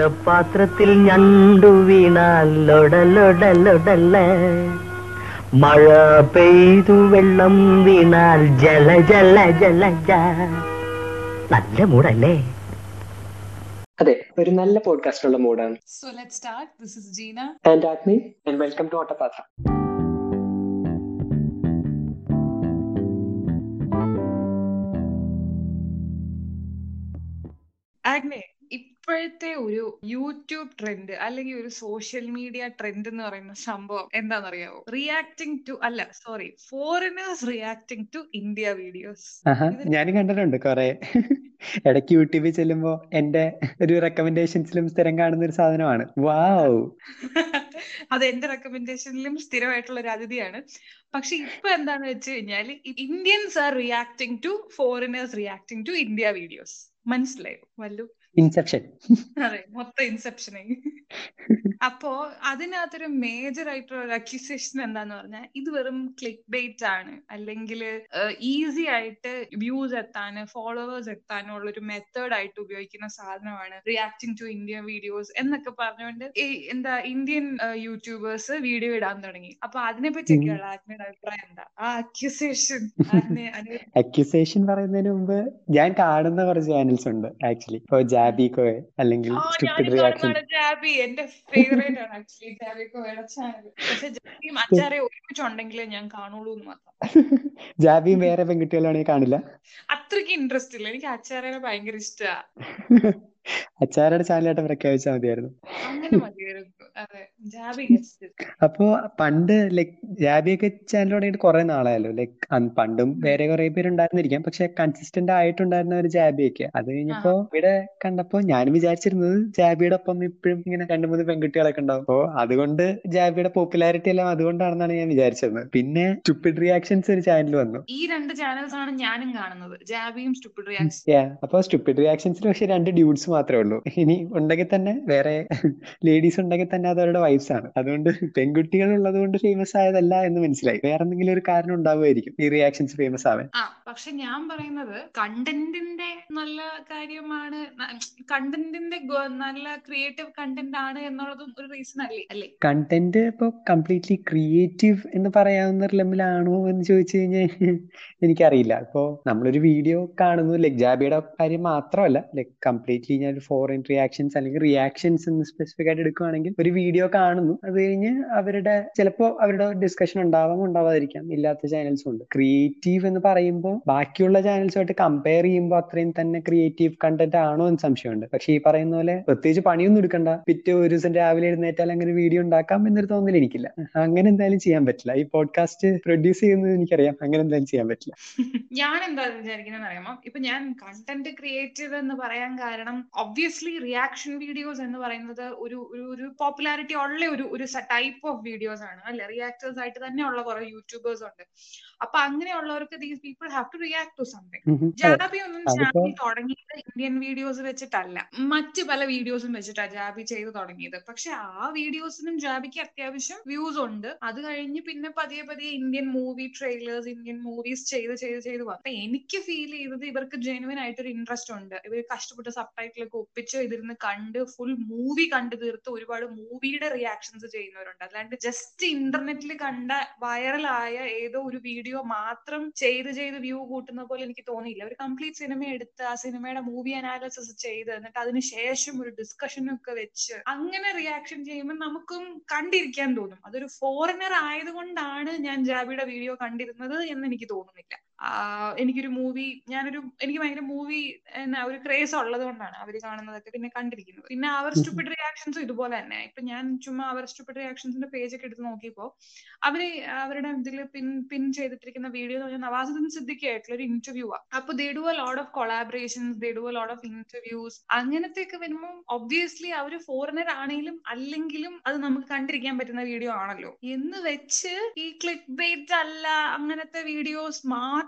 പാത്രത്തിൽ ഞണ്ടു വീണാൽ ലൊടലൊടലൊടല മഴ പെയ്തു വെള്ളം വീണാൽ ജല ജല ജല ജ നല്ല മൂടല്ലേ അതെ ഒരു നല്ല പോഡ്കാസ്റ്റിനുള്ള മൂഡാണ് So let's start. This is Gina. And Agni and welcome to Ottapathra ആഗ്നെ ഇപ്പോഴത്തെ ഒരു യൂട്യൂബ് ട്രെൻഡ് അല്ലെങ്കിൽ ഒരു സോഷ്യൽ മീഡിയ ട്രെൻഡ് എന്ന് പറയുന്ന സംഭവം എന്താണെന്നറിയാവോ റിയാക്ടിങ് ടു അല്ല sorry foreigners reacting to India videos ആഹാ ഞാനും കണ്ടിട്ടുണ്ട് കുറെ ഇടയ്ക്ക് യൂട്യൂബിൽ ചെല്ലുമ്പോ എന്റെ ഒരു റെക്കമെൻഡേഷൻസിലും സ്ഥിരം കാണുന്ന ഒരു സാധനമാണ് വാവ് അത് എന്റെ റെക്കമെൻഡേഷനിലും സ്ഥിരമായിട്ടുള്ള ഒരു അതിഥിയാണ് പക്ഷെ ഇപ്പൊ എന്താന്ന് വെച്ച് കഴിഞ്ഞാൽ Indians are reacting to foreigners reacting to India videos മനസ്സിലായോ വല്ലു ഇൻസെപ്ഷൻ അതെ മൊത്തം ഇൻസെപ്ഷനായി അപ്പോ അതിനകത്തൊരു മേജർ ആയിട്ടുള്ള ഒരു അക്യൂസേഷൻ എന്താന്ന് പറഞ്ഞാൽ ഇത് വെറും ക്ലിക്ക് ബേറ്റ് ആണ് അല്ലെങ്കിൽ ഈസി ആയിട്ട് വ്യൂസ് എത്താന് ഫോളോവേഴ്സ് എത്താനും ഉള്ള ഒരു മെത്തേഡ് ആയിട്ട് ഉപയോഗിക്കുന്ന സാധനമാണ് റിയാക്ടിങ് ടു ഇന്ത്യൻ വീഡിയോസ് എന്നൊക്കെ പറഞ്ഞുകൊണ്ട് ഈ എന്താ ഇന്ത്യൻ യൂട്യൂബേഴ്സ് വീഡിയോ ഇടാൻ തുടങ്ങി അപ്പൊ അതിനെ പറ്റിയൊക്കെയുള്ള ആത്മയുടെ അഭിപ്രായം എന്താ ആ അക്യൂസേഷൻ അതിനെ അനു അക്യൂസേഷൻ പറയുന്നതിന് മുമ്പ് ഞാൻ കാണുന്ന കുറച്ച് ചാനൽസ് ഉണ്ട് ആക്ച്വലി ഇപ്പൊ ജാബിക്കോയെ അല്ലെങ്കിൽ ആ സ്റ്റുപ്പിഡ് ഞാനും റിയാക്ഷൻ കാണുന്നതാണ് ജാബി എന്റെ ഫേവറേറ്റ് ആണ് ആക്ച്വലി ജാബി കോയുടെ ചാനൽ പക്ഷെ ജാബിയും അച്ചാറെ ഒരുമിച്ചുണ്ടെങ്കിലേ ഞാൻ കാണുള്ളൂ എന്ന് മാത്രം ജാബിയും വേറെ പെൺകുട്ടികളാണെങ്കിൽ കാണില്ല അത്രയ്ക്ക് ഇൻട്രസ്റ്റ് ഇല്ല എനിക്ക് അച്ചാറേനെ ഭയങ്കര ഇഷ്ടാ അച്ചാരുടെ ചാനലായിട്ട് പ്രഖ്യാപിച്ചാൽ മതിയായിരുന്നു അങ്ങനെ മതിയായിരുന്നു അതെ ജാബി ഗസ്റ്റ് അപ്പോ പണ്ട് ലൈക് ജാബിയൊക്കെ ചാനൽ തുടങ്ങിയിട്ട് കുറെ നാളായല്ലോ ലൈക് പണ്ടും വേറെ കുറെ പേര് ഉണ്ടായിരുന്നിരിക്കാം പക്ഷെ കൺസിസ്റ്റന്റ് ആയിട്ടുണ്ടായിരുന്ന ഒരു ജാബിയൊക്കെ അത് കഴിഞ്ഞപ്പോ ഇവിടെ കണ്ടപ്പോ ഞാൻ വിചാരിച്ചിരുന്നത് ജാബിയുടെ ഒപ്പം ഇപ്പോഴും ഇങ്ങനെ രണ്ടു മൂന്ന് പെൺകുട്ടികളൊക്കെ ഉണ്ടാവും അപ്പോ അതുകൊണ്ട് ജാബിയുടെ പോപ്പുലാരിറ്റി എല്ലാം അതുകൊണ്ടാണെന്നാണ് ഞാൻ വിചാരിച്ചത് പിന്നെ സ്റ്റുപ്പിഡ് റിയാക്ഷൻസ് ഒരു ചാനൽ വന്നു ഈ രണ്ട് ചാനൽസ് ആണ് ഞാനും കാണുന്നത് ജാബിയും സ്റ്റുപ്പിഡ് റിയാക്ഷൻ Yeah. അപ്പൊ സ്റ്റുപ്പിഡ് റിയാക്ഷൻസിൽ പക്ഷെ രണ്ട് ഡ്യൂഡ്സ് മാത്രമേ ഉള്ളൂ ഇനി ഉണ്ടെങ്കിൽ തന്നെ വേറെ ലേഡീസ് ഉണ്ടെങ്കിൽ തന്നെ അത് അവരുടെ വൈഫ്സ് ആണ് അതുകൊണ്ട് പെൺകുട്ടികൾ ഉള്ളത് കൊണ്ട് ഫേമസ് ആയതല്ല എന്ന് മനസ്സിലായി വേറെ എന്തെങ്കിലും ഒരു കാരണം ഉണ്ടാവുമായിരിക്കും ഈ റിയാക്ഷൻസ് ഫേമസ് ആവാൻ ആ പക്ഷെ ഞാൻ പറയുന്നത് കണ്ടന്റിന്റെ നല്ല കാര്യമാണ് കണ്ടന്റിന്റെ നല്ല ക്രിയേറ്റീവ് കണ്ടന്റ് ആണ് എന്നുള്ളതും ഒരു റീസൺ അല്ലേ അല്ലേ കണ്ടന്റ് ഇപ്പൊ കംപ്ലീറ്റ്ലി ക്രിയേറ്റീവ് എന്ന് പറയാവുന്ന ഒരു ലെവലാണോ എന്ന് ചോദിച്ചു കഴിഞ്ഞാൽ എനിക്കറിയില്ല ഇപ്പോ നമ്മളൊരു വീഡിയോ കാണുന്നു ലൈക് ജാബിയുടെ കാര്യം മാത്രമല്ല ലൈക് കംപ്ലീറ്റ്ലി ഞാൻ ഫോറിൻ റിയാക്ഷൻസ് അല്ലെങ്കിൽ റിയാക്ഷൻസ് എന്ന് സ്പെസിഫിക് ആയിട്ട് എടുക്കുകയാണെങ്കിൽ ഒരു വീഡിയോ കാണുന്നു അത് കഴിഞ്ഞ് അവരുടെ ചിലപ്പോ അവരുടെ ഡിസ്കഷൻ ഉണ്ടാവാം ഉണ്ടാവാതിരിക്കാം ഇല്ലാത്ത ചാനൽസും ഉണ്ട് ക്രിയേറ്റീവ് എന്ന് പറയുമ്പോൾ ബാക്കിയുള്ള ചാനൽസുമായിട്ട് കമ്പയർ ചെയ്യുമ്പോൾ അത്രയും തന്നെ ക്രിയേറ്റീവ് കണ്ടന്റ് ആണോ എന്ന് സംശയമുണ്ട് പക്ഷെ ഈ പറയുന്ന പോലെ പ്രത്യേകിച്ച് പണിയൊന്നും എടുക്കണ്ട പിറ്റേ ഒരു ദിവസം രാവിലെ എഴുന്നേറ്റാൽ അങ്ങനെ വീഡിയോ ഉണ്ടാക്കാം എന്നൊരു തോന്നൽ എനിക്കില്ല അങ്ങനെ എന്തായാലും ചെയ്യാൻ പറ്റില്ല ഈ പോഡ്കാസ്റ്റ് പ്രൊഡ്യൂസ് ചെയ്യുന്നത് എനിക്കറിയാം അങ്ങനെ എന്തായാലും ചെയ്യാൻ പറ്റില്ല ഞാൻ എന്താ വിചാരിക്കുന്നത് അറിയാമോ ഇപ്പൊ ഞാൻ കണ്ടന്റ് ക്രിയേറ്റീവ് എന്ന് പറയാൻ കാരണം ഒബ്വിയസ്ലി റിയാക്ഷൻ വീഡിയോസ് എന്ന് പറയുന്നത് ഒരു ഒരു ഒരു പോപ്പുലാരിറ്റി ഉള്ള ഒരു ഒരു ടൈപ്പ് ഓഫ് വീഡിയോസ് ആണ് അല്ലെ റിയാക്ടേഴ്സ് ആയിട്ട് തന്നെ ഉള്ള കുറെ യൂട്യൂബേഴ്സ് ഉണ്ട് അപ്പൊ അങ്ങനെയുള്ളവർക്ക് these people have to react to something ഉം ഉം. അതെ. ജാബി ഒന്നും അതിപ്പോ ചാനൽ തുടങ്ങിയത് ഇന്ത്യൻ വീഡിയോസ് വെച്ചിട്ടല്ല മറ്റ് പല വീഡിയോസും വെച്ചിട്ടാ ജാബി ചെയ്ത് തുടങ്ങിയത് പക്ഷെ ആ വീഡിയോസിനും ജാബിക്ക് അത്യാവശ്യം വ്യൂസ് ഉണ്ട് അത് കഴിഞ്ഞ് പിന്നെ പതിയെ പതിയെ Indian movie trailers Indian movies ചെയ്ത് ചെയ്ത് ചെയ്ത് വന്നു അപ്പൊ എനിക്ക് ഫീൽ ചെയ്തത് ഇവർക്ക് ജെനുവൻ ആയിട്ടൊരു ഇൻട്രസ്റ്റ് ഉണ്ട് ഇവർ കഷ്ടപ്പെട്ട് സബ് ടൈറ്റിലൊക്കെ ഒപ്പിച്ച് ഇതിരുന്ന് കണ്ട് ഫുൾ മൂവി കണ്ടു തീർത്ത് ഒരുപാട് മൂവിയുടെ റിയാക്ഷൻസ് ചെയ്യുന്നവരുണ്ട് അല്ലാണ്ട് ജസ്റ്റ് ഇന്റർനെറ്റിൽ കണ്ട വൈറലായ ഏതോ ഒരു വീഡിയോ മാത്രം ചെയ്ത് ചെയ്ത് വ്യൂ കൂട്ടുന്ന പോലെ എനിക്ക് തോന്നിയില്ല ഒരു കംപ്ലീറ്റ് സിനിമ എടുത്ത് ആ സിനിമയുടെ മൂവി അനാലിസിസ് ചെയ്ത് എന്നിട്ട് അതിന് ശേഷം ഒരു ഡിസ്കഷൻ ഒക്കെ വെച്ച് അങ്ങനെ റിയാക്ഷൻ ചെയ്യുമ്പോൾ നമുക്കും കണ്ടിരിക്കാൻ തോന്നും അതൊരു ഫോറിനർ ആയതുകൊണ്ടാണ് ഞാൻ ജാബിയുടെ വീഡിയോ കണ്ടിരുന്നത് എന്ന് എനിക്ക് തോന്നുന്നില്ല ആഹ് എനിക്കൊരു മൂവി ഞാനൊരു എനിക്ക് ഭയങ്കര മൂവി എന്നാ ഒരു ക്രേസ് ഉള്ളത് കൊണ്ടാണ് അവര് കാണുന്നതൊക്കെ പിന്നെ കണ്ടിരിക്കുന്നത് പിന്നെ അവർ സ്റ്റുപ്പിഡ് റിയാക്ഷൻസും ഇതുപോലെ തന്നെ ഇപ്പൊ ഞാൻ ചുമ്മാ അവർ സ്റ്റുപ്പിഡ് റിയാക്ഷൻസിന്റെ പേജ് ഒക്കെ എടുത്ത് നോക്കിയപ്പോ അവര് അവരുടെ ഇതിൽ പിൻ പിൻ ചെയ്തിട്ടിരിക്കുന്ന വീഡിയോ എന്ന് പറഞ്ഞാൽ നവാസുദ്ദീൻ സിദ്ദിഖി ആയിട്ടുള്ള ഒരു ഇന്റർവ്യൂ ആ അപ്പൊ they do a lot of collaborations they do a lot of interviews അങ്ങനത്തെ ഒക്കെ വരുമ്പോൾ ഒബ്വിയസ്ലി അവര് ഫോറിനർ ആണെങ്കിലും അല്ലെങ്കിലും അത് നമുക്ക് കണ്ടിരിക്കാൻ പറ്റുന്ന വീഡിയോ ആണല്ലോ എന്ന് വെച്ച് ഈ ക്ലിക്ക് ബേറ്റ് അല്ല അങ്ങനത്തെ വീഡിയോസ് മാത്രം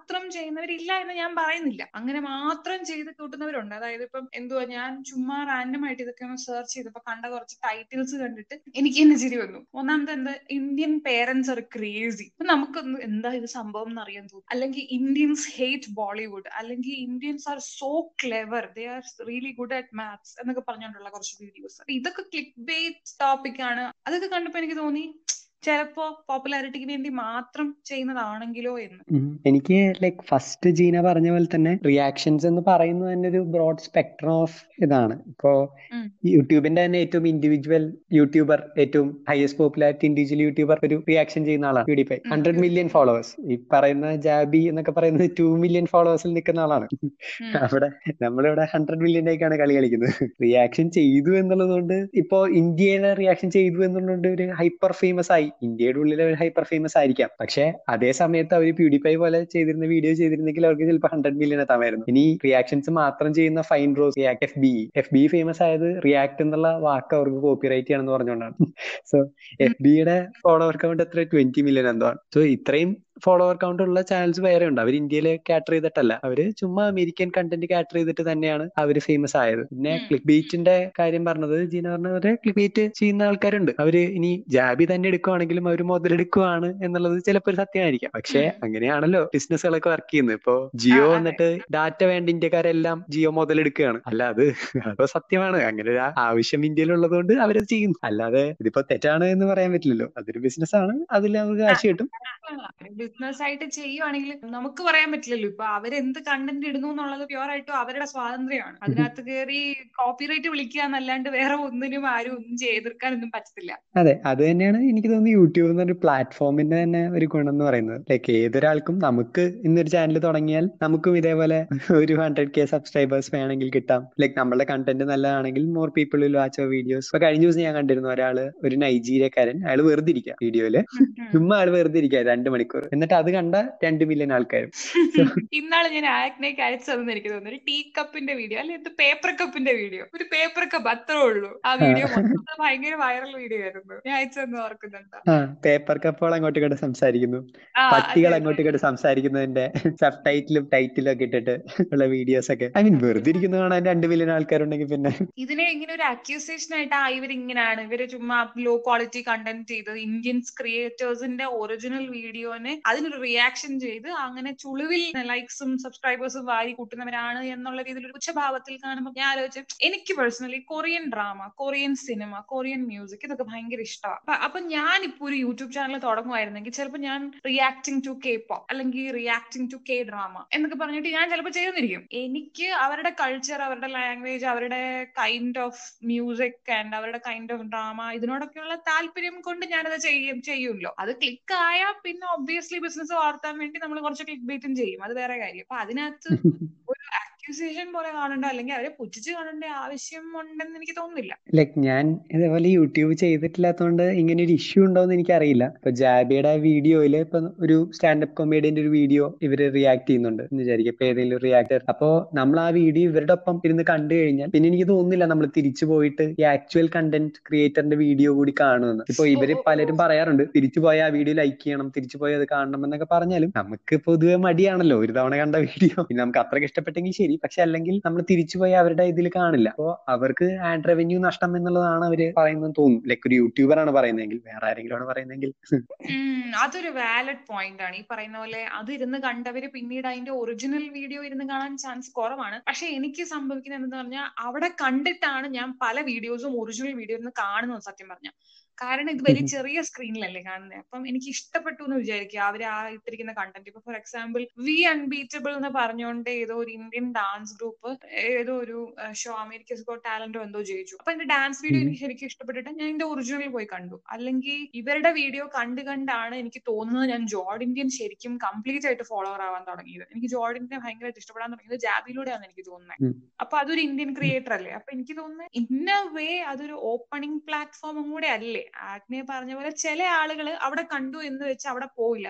മാത്രം ചെയ്യുന്നവരില്ല എന്ന് ഞാൻ പറയുന്നില്ല അങ്ങനെ മാത്രം ചെയ്ത് കൂട്ടുന്നവരുണ്ട് അതായത് ഇപ്പം എന്തുവാ ഞാൻ ചുമ്മാ റാൻഡം ആയിട്ട് ഇതൊക്കെ ഒന്ന് സെർച്ച് ചെയ്തപ്പോ കണ്ട കുറച്ച് ടൈറ്റിൽസ് കണ്ടിട്ട് എനിക്ക് തന്നെ ചിരി വന്നു ഒന്നാമത് എന്താ ഇന്ത്യൻ പേരൻസ് ആർ ക്രേസി നമുക്കൊന്ന് എന്താ ഇത് സംഭവം എന്ന് അറിയാൻ തോന്നും അല്ലെങ്കിൽ ഇന്ത്യൻസ് ഹേറ്റ് ബോളിവുഡ് അല്ലെങ്കിൽ Indians are so clever they are really good at maths എന്നൊക്കെ പറഞ്ഞുകൊണ്ടുള്ള കുറച്ച് വീഡിയോസ് ഇതൊക്കെ ക്ലിക്ക് ബേറ്റ് ടോപ്പിക് ആണ് അതൊക്കെ കണ്ടപ്പോ എനിക്ക് തോന്നി ചിലപ്പോ പോപ്പുലാരിറ്റിക്ക് വേണ്ടി മാത്രം ചെയ്യുന്നതാണെങ്കിലോ എന്ന് ഉം. എനിക്ക് ലൈക്ക് ഫസ്റ്റ് ജീന പറഞ്ഞ പോലെ തന്നെ റിയാക്ഷൻസ് എന്ന് പറയുന്നത് തന്നെ ഒരു ബ്രോഡ് സ്പെക്ട്രം ഓഫ് ഇതാണ് ഇപ്പോ ഉം. യൂട്യൂബിന്റെ തന്നെ ഏറ്റവും ഇൻഡിവിജ്വൽ യൂട്യൂബർ ഏറ്റവും ഹയസ്റ്റ് പോപ്പുലാരിറ്റി ഇൻഡിവിജ്വൽ യൂട്യൂബർ ഒരു റിയാക്ഷൻ ചെയ്യുന്ന ആളാണ് പ്യൂഡിഫൈ ഉം. ഹൺഡ്രഡ് മില്യൺ ഫോളോവേഴ്സ് ഈ പറയുന്ന ജാബി എന്നൊക്കെ പറയുന്നത് ടു മില്യൺ ഫോളോവേഴ്സിൽ നിൽക്കുന്ന ആളാണ് ഉം. അവിടെ നമ്മളിവിടെ ഹൺഡ്രഡ് മില്യണിലേക്കാണ് കളി കളിക്കുന്നത് റിയാക്ഷൻ ചെയ്തു എന്നുള്ളത് കൊണ്ട് ഇപ്പോ ഇന്ത്യയിലെ റിയാക്ഷൻ ചെയ്തു എന്നുള്ളത് ഒരു ഹൈപ്പർ ഫേമസ് ആയി ഇന്ത്യയുടെ ഉള്ളിലെ ഒരു ഹൈപ്പർ ഫേമസ് ആയിരിക്കാം പക്ഷെ അതേ സമയത്ത് അവർ പ്യൂഡിഫൈ പോലെ ചെയ്തിരുന്ന വീഡിയോ ചെയ്തിരുന്നെങ്കിൽ അവർക്ക് ചിലപ്പോൾ ഹൺഡ്രഡ് മില്യൺ എത്താമായിരുന്നു ഇനി റിയാക്ഷൻസ് മാത്രം ചെയ്യുന്ന Fine Bros F B F B famous ആയത് റിയാക്ട് എന്നുള്ള വാക്ക് അവർക്ക് കോപ്പിറൈറ്റ് ചെയ്യണമെന്ന് പറഞ്ഞുകൊണ്ടാണ് സോ എഫ് ബിയുടെ ഫോളോവർ കൗണ്ട് എത്ര ട്വന്റി മില്യൺ എന്തോ ആണ് സോ ഇത്രയും ഫോളോവർ കൗണ്ട് ഉള്ള ചാനൽസ് വേറെ ഉണ്ട് അവർ ഇന്ത്യയിൽ കാറ്റർ ചെയ്തിട്ടല്ല അവര് ചുമ്മാ അമേരിക്കൻ കണ്ടന്റ് കാറ്റർ ചെയ്തിട്ട് തന്നെയാണ് അവര് ഫേമസ് ആയത് പിന്നെ ഉം. ക്ലിക്ക് ബീറ്റിന്റെ കാര്യം പറഞ്ഞത് ജീന പറഞ്ഞവരെ ക്ലിക്ക് ബീറ്റ് ചെയ്യുന്ന ആൾക്കാരുണ്ട് അവര് ഇനി ജാബി തന്നെ എടുക്കുവാണെങ്കിലും അവർ മുതലെടുക്കുവാണ് എന്നുള്ളത് ചിലപ്പോൾ ഒരു സത്യമായിരിക്കാം പക്ഷെ ഉം. അങ്ങനെയാണല്ലോ ബിസിനസ്സുകളൊക്കെ വർക്ക് ചെയ്യുന്നത് ഇപ്പോ ജിയോ ആ, അതെ. എന്നിട്ട് ഡാറ്റ വേണ്ട ഇന്ത്യക്കാരെല്ലാം ജിയോ മുതലെടുക്കുകയാണ് അല്ല അത് അതോ സത്യമാണ് അങ്ങനെ ഒരു ആവശ്യം ഇന്ത്യയിലുള്ളത് കൊണ്ട് അവരത് ചെയ്യുന്നു അല്ലാതെ ഇതിപ്പോ തെറ്റാണ് എന്ന് പറയാൻ പറ്റില്ലല്ലോ അതൊരു ബിസിനസ് ആണ് അതിൽ നമുക്ക് കാശ് കിട്ടും ബിസിനസ് ആയിട്ട് ചെയ്യുവാണെങ്കിൽ നമുക്ക് പറയാൻ പറ്റില്ലല്ലോ ഇപ്പൊ അവരെന്ത് കണ്ടന്റ് ഇടുന്നു എന്നുള്ളത് പ്യുവർ ആയിട്ടും അവരുടെ സ്വാതന്ത്ര്യമാണ് അതിനകത്ത് കയറി കോപ്പിറൈറ്റ് വിളിക്കുക എന്നല്ലാണ്ട് വേറെ ഒന്നിനും ആരും ഒന്നും ചെയ്തെടുക്കാനൊന്നും പറ്റത്തില്ല അതെ അത് തന്നെയാണ് എനിക്ക് തോന്നുന്നു യൂട്യൂബ് എന്ന ഒരു പ്ലാറ്റ്ഫോമിന്റെ തന്നെ ഒരു ഗുണം എന്ന് പറയുന്നത് ലൈക്ക് ഏതൊരാൾക്കും നമുക്ക് ഇന്നൊരു ചാനൽ തുടങ്ങിയാൽ നമുക്കും ഇതേപോലെ ഒരു ഹൺഡ്രഡ് കെ സബ്സ്ക്രൈബേഴ്സ് വേണമെങ്കിൽ കിട്ടാം ലൈക്ക് നമ്മളുടെ കണ്ടന്റ് നല്ലതാണെങ്കിൽ more people will watch our videos ഇപ്പൊ കഴിഞ്ഞ ദിവസം ഞാൻ കണ്ടിരുന്നു ഒരാള് ഒരു നൈജീരിയക്കാരൻ അയാൾ വെറുതെ ഇരിക്കുക വീഡിയോയില് ചുമ്മാ ആള് വെറുതെ ഇരിക്കുക രണ്ട് മണിക്കൂർ എന്നിട്ട് അത് കണ്ട രണ്ട് മില്യൺ ആൾക്കാരും ഇന്നാള് ഞാൻ ആക്നേക്ക് അയച്ചു തന്നെ എനിക്ക് തോന്നുന്നു ഒരു ടീ കപ്പിന്റെ വീഡിയോ അല്ലെ എന്ത് പേപ്പർ കപ്പിന്റെ വീഡിയോ ഒരു പേപ്പർ കപ്പ് അത്രേ ഉള്ളൂ ആ വീഡിയോ ഭയങ്കര വൈറൽ വീഡിയോ ആയിരുന്നു ഞാൻ അയച്ചു തന്നെ ഓർക്കുന്നുണ്ടോ ആ പേപ്പർ കപ്പുകൾ അങ്ങോട്ടും ഇങ്ങോട്ട് സംസാരിക്കുന്നു ആ, പട്ടികൾ അതെ, അങ്ങോട്ടും ഇങ്ങോട്ട് സംസാരിക്കുന്നതിന്റെ സബ് ടൈറ്റിലും ടൈറ്റിലും ഒക്കെ ഇട്ടിട്ട് ഉള്ള വീഡിയോസ് ഒക്കെ ഐ മീൻ വെറുതെ ഇരിക്കുന്ന കാണാൻ രണ്ട് മില്യൺ ആൾക്കാരുണ്ടെങ്കിൽ പിന്നെ ഇതിനെ ഇങ്ങനെ ഒരു അക്യൂസേഷൻ ആയിട്ട് ആ ഇവർ ഇങ്ങനെയാണ് ഇവര് ചുമ്മാ ലോ ക്വാളിറ്റി കണ്ടന്റ് ചെയ്ത് ഇന്ത്യൻസ് ക്രിയേറ്റേഴ്സിന്റെ ഒറിജിനൽ വീഡിയോനെ അതിനൊരു റിയാക്ഷൻ ചെയ്ത് അങ്ങനെ ചുളിവിൽ ലൈക്സും സബ്സ്ക്രൈബേഴ്സും വാരി കൂട്ടുന്നവരാണ് എന്നുള്ള രീതിയിൽ ഒരു ഉച്ചഭാവത്തിൽ കാണുമ്പോൾ ഞാൻ ആലോചിച്ചു എനിക്ക് personally Korean drama Korean cinema Korean music ഇതൊക്കെ ഭയങ്കര ഇഷ്ടമാണ് അപ്പൊ ഞാൻ ഇപ്പൊ ഒരു യൂട്യൂബ് ചാനൽ തുടങ്ങുമായിരുന്നെങ്കിൽ ചിലപ്പോൾ ഞാൻ റിയാക്ടിങ് ടു കെ പോപ്പ് അല്ലെങ്കിൽ റിയാക്ടിങ് ടു കെ ഡ്രാമ എന്നൊക്കെ പറഞ്ഞിട്ട് ഞാൻ ചിലപ്പോൾ ചെയ്യുന്നിരിക്കും എനിക്ക് അവരുടെ കൾച്ചർ അവരുടെ ലാംഗ്വേജ് അവരുടെ കൈൻഡ് ഓഫ് മ്യൂസിക് ആൻഡ് അവരുടെ കൈൻഡ് ഓഫ് ഡ്രാമ ഇതിനോടൊക്കെയുള്ള താല്പര്യം കൊണ്ട് ഞാനത് ചെയ്യും ചെയ്യുമല്ലോ അത് ക്ലിക്ക് ആയാൽ പിന്നെ ഒബ്വിയസ്ലി ബിസിനസ് വളർത്താൻ വേണ്ടി നമ്മൾ കുറച്ച് ക്ലിക്ക് ബേറ്റും ചെയ്യും അത് വേറെ കാര്യം അപ്പൊ അതിനകത്ത് ഒരു അക്യൂസേഷൻ പോലെ കാണണ്ട അല്ലെങ്കിൽ അവരെ പുച്ഛിച്ച് കാണേണ്ട ആവശ്യം ഉണ്ടെന്ന് എനിക്ക് തോന്നുന്നില്ല ലൈക്ക് ഞാൻ ഇതേപോലെ യൂട്യൂബ് ചെയ്തിട്ടില്ലാത്തതുകൊണ്ട് ഇങ്ങനെ ഒരു ഇഷ്യൂ ഉണ്ടോന്ന് എനിക്കറിയില്ല ഇപ്പൊ ജാബിയുടെ വീഡിയോയില് ഇപ്പൊ ഒരു സ്റ്റാൻഡപ്പ് കൊമേഡിയന്റെ ഒരു വീഡിയോ ഇവര് റിയാക്ട് ചെയ്യുന്നുണ്ട് എന്ന് വിചാരിക്കും ഇപ്പൊ ഏതെങ്കിലും റിയാക്ടർ അപ്പോ നമ്മൾ ആ വീഡിയോ ഇവരുടെ ഒപ്പം ഇരുന്ന് കണ്ടു കഴിഞ്ഞാൽ പിന്നെ എനിക്ക് തോന്നുന്നില്ല നമ്മൾ തിരിച്ചു പോയിട്ട് ഈ ആക്ച്വൽ കണ്ടന്റ് ക്രിയേറ്ററിന്റെ വീഡിയോ കൂടി കാണുമെന്ന് ഇപ്പൊ ഇവര് ഓ, ഓ, ഓ. പലരും പറയാറുണ്ട് തിരിച്ചു പോയ ആ വീഡിയോ ലൈക്ക് ചെയ്യണം തിരിച്ചു പോയി അത് കാണണം എന്നൊക്കെ പറഞ്ഞാലും നമുക്ക് പൊതുവെ മടിയാണല്ലോ ഒരു തവണ കണ്ട വീഡിയോ പിന്നെ നമുക്ക് അത്രയ്ക്ക് ഇഷ്ടപ്പെട്ടെങ്കിൽ ശരി പക്ഷെ അല്ലെങ്കിൽ നമ്മൾ തിരിച്ചു പോയി അവരുടെ ഇതിൽ കാണില്ല അപ്പോ അവർക്ക് ആഡ് റവന്യൂ നഷ്ടം എന്നുള്ളതാണ് അവര് പറയുന്നത് തോന്നുന്നു ലൈക്ക് ഒരു യൂട്യൂബർ ആണ് പറയുന്നതെങ്കിൽ വേറെ ആരെങ്കിലും ആണ് പറയുന്നതെങ്കിൽ ഉം, അതൊരു വാലിഡ് പോയിന്റ് ആണ് ഈ പറയുന്ന പോലെ അത് ഇരുന്ന് കണ്ടവര് പിന്നീട് അതിന്റെ ഒറിജിനൽ വീഡിയോ ഇരുന്ന് കാണാൻ ചാൻസ് കുറവാണ് പക്ഷെ എനിക്ക് സംഭവിക്കുന്നത് എന്തെന്ന് പറഞ്ഞാൽ അവിടെ കണ്ടിട്ടാണ് ഞാൻ പല വീഡിയോസും ഒറിജിനൽ വീഡിയോ ഇരുന്ന് കാണുന്നത് സത്യം പറഞ്ഞ കാരണം ഇത് വലിയ ചെറിയ സ്ക്രീനിലല്ലേ കാണുന്നത് അപ്പം എനിക്ക് ഇഷ്ടപ്പെട്ടു എന്ന് വിചാരിക്കുക അവർ ആ ഇട്ടിരിക്കുന്ന കണ്ടന്റ് ഇപ്പൊ ഫോർ എക്സാമ്പിൾ വി അൺബീറ്റബിൾ എന്ന് പറഞ്ഞുകൊണ്ട് ഏതോ ഒരു ഇന്ത്യൻ ഡാൻസ് ഗ്രൂപ്പ് ഏതോ ഒരു ഷോ അമേരിക്കസ് ഗോ ടാലന്റോ എന്തോ ജയിച്ചു അപ്പൊ എന്റെ ഡാൻസ് വീഡിയോ എനിക്ക് ശരിക്കും ഇഷ്ടപ്പെട്ടിട്ട് ഞാൻ എന്റെ ഒറിജിനൽ പോയി കണ്ടു അല്ലെങ്കിൽ ഇവരുടെ വീഡിയോ കണ്ട് കണ്ടാണ് എനിക്ക് തോന്നുന്നത് ഞാൻ ജോർഡ് ഇന്ത്യൻ ശരിക്കും കംപ്ലീറ്റ് ആയിട്ട് ഫോളോവർ ആവാൻ തുടങ്ങിയത് എനിക്ക് ജോർഡ് ഇന്ത്യൻ ഭയങ്കരമായിട്ട് ഇഷ്ടപ്പെടാൻ തുടങ്ങിയത് ജാബിലൂടെയാണ് എനിക്ക് തോന്നുന്നത് ഉം. അപ്പൊ അതൊരു ഇന്ത്യൻ ക്രിയേറ്റർ അല്ലേ അപ്പൊ എനിക്ക് തോന്നുന്നത് ഇന്ന വേ അതൊരു ഓപ്പണിംഗ് പ്ലാറ്റ്ഫോമും കൂടെ അല്ലേ ആഗ്നേ പറഞ്ഞ പോലെ ചില ആളുകൾ അവിടെ കണ്ടു എന്ന് വെച്ച് അവിടെ പോയില്ല പക്ഷെ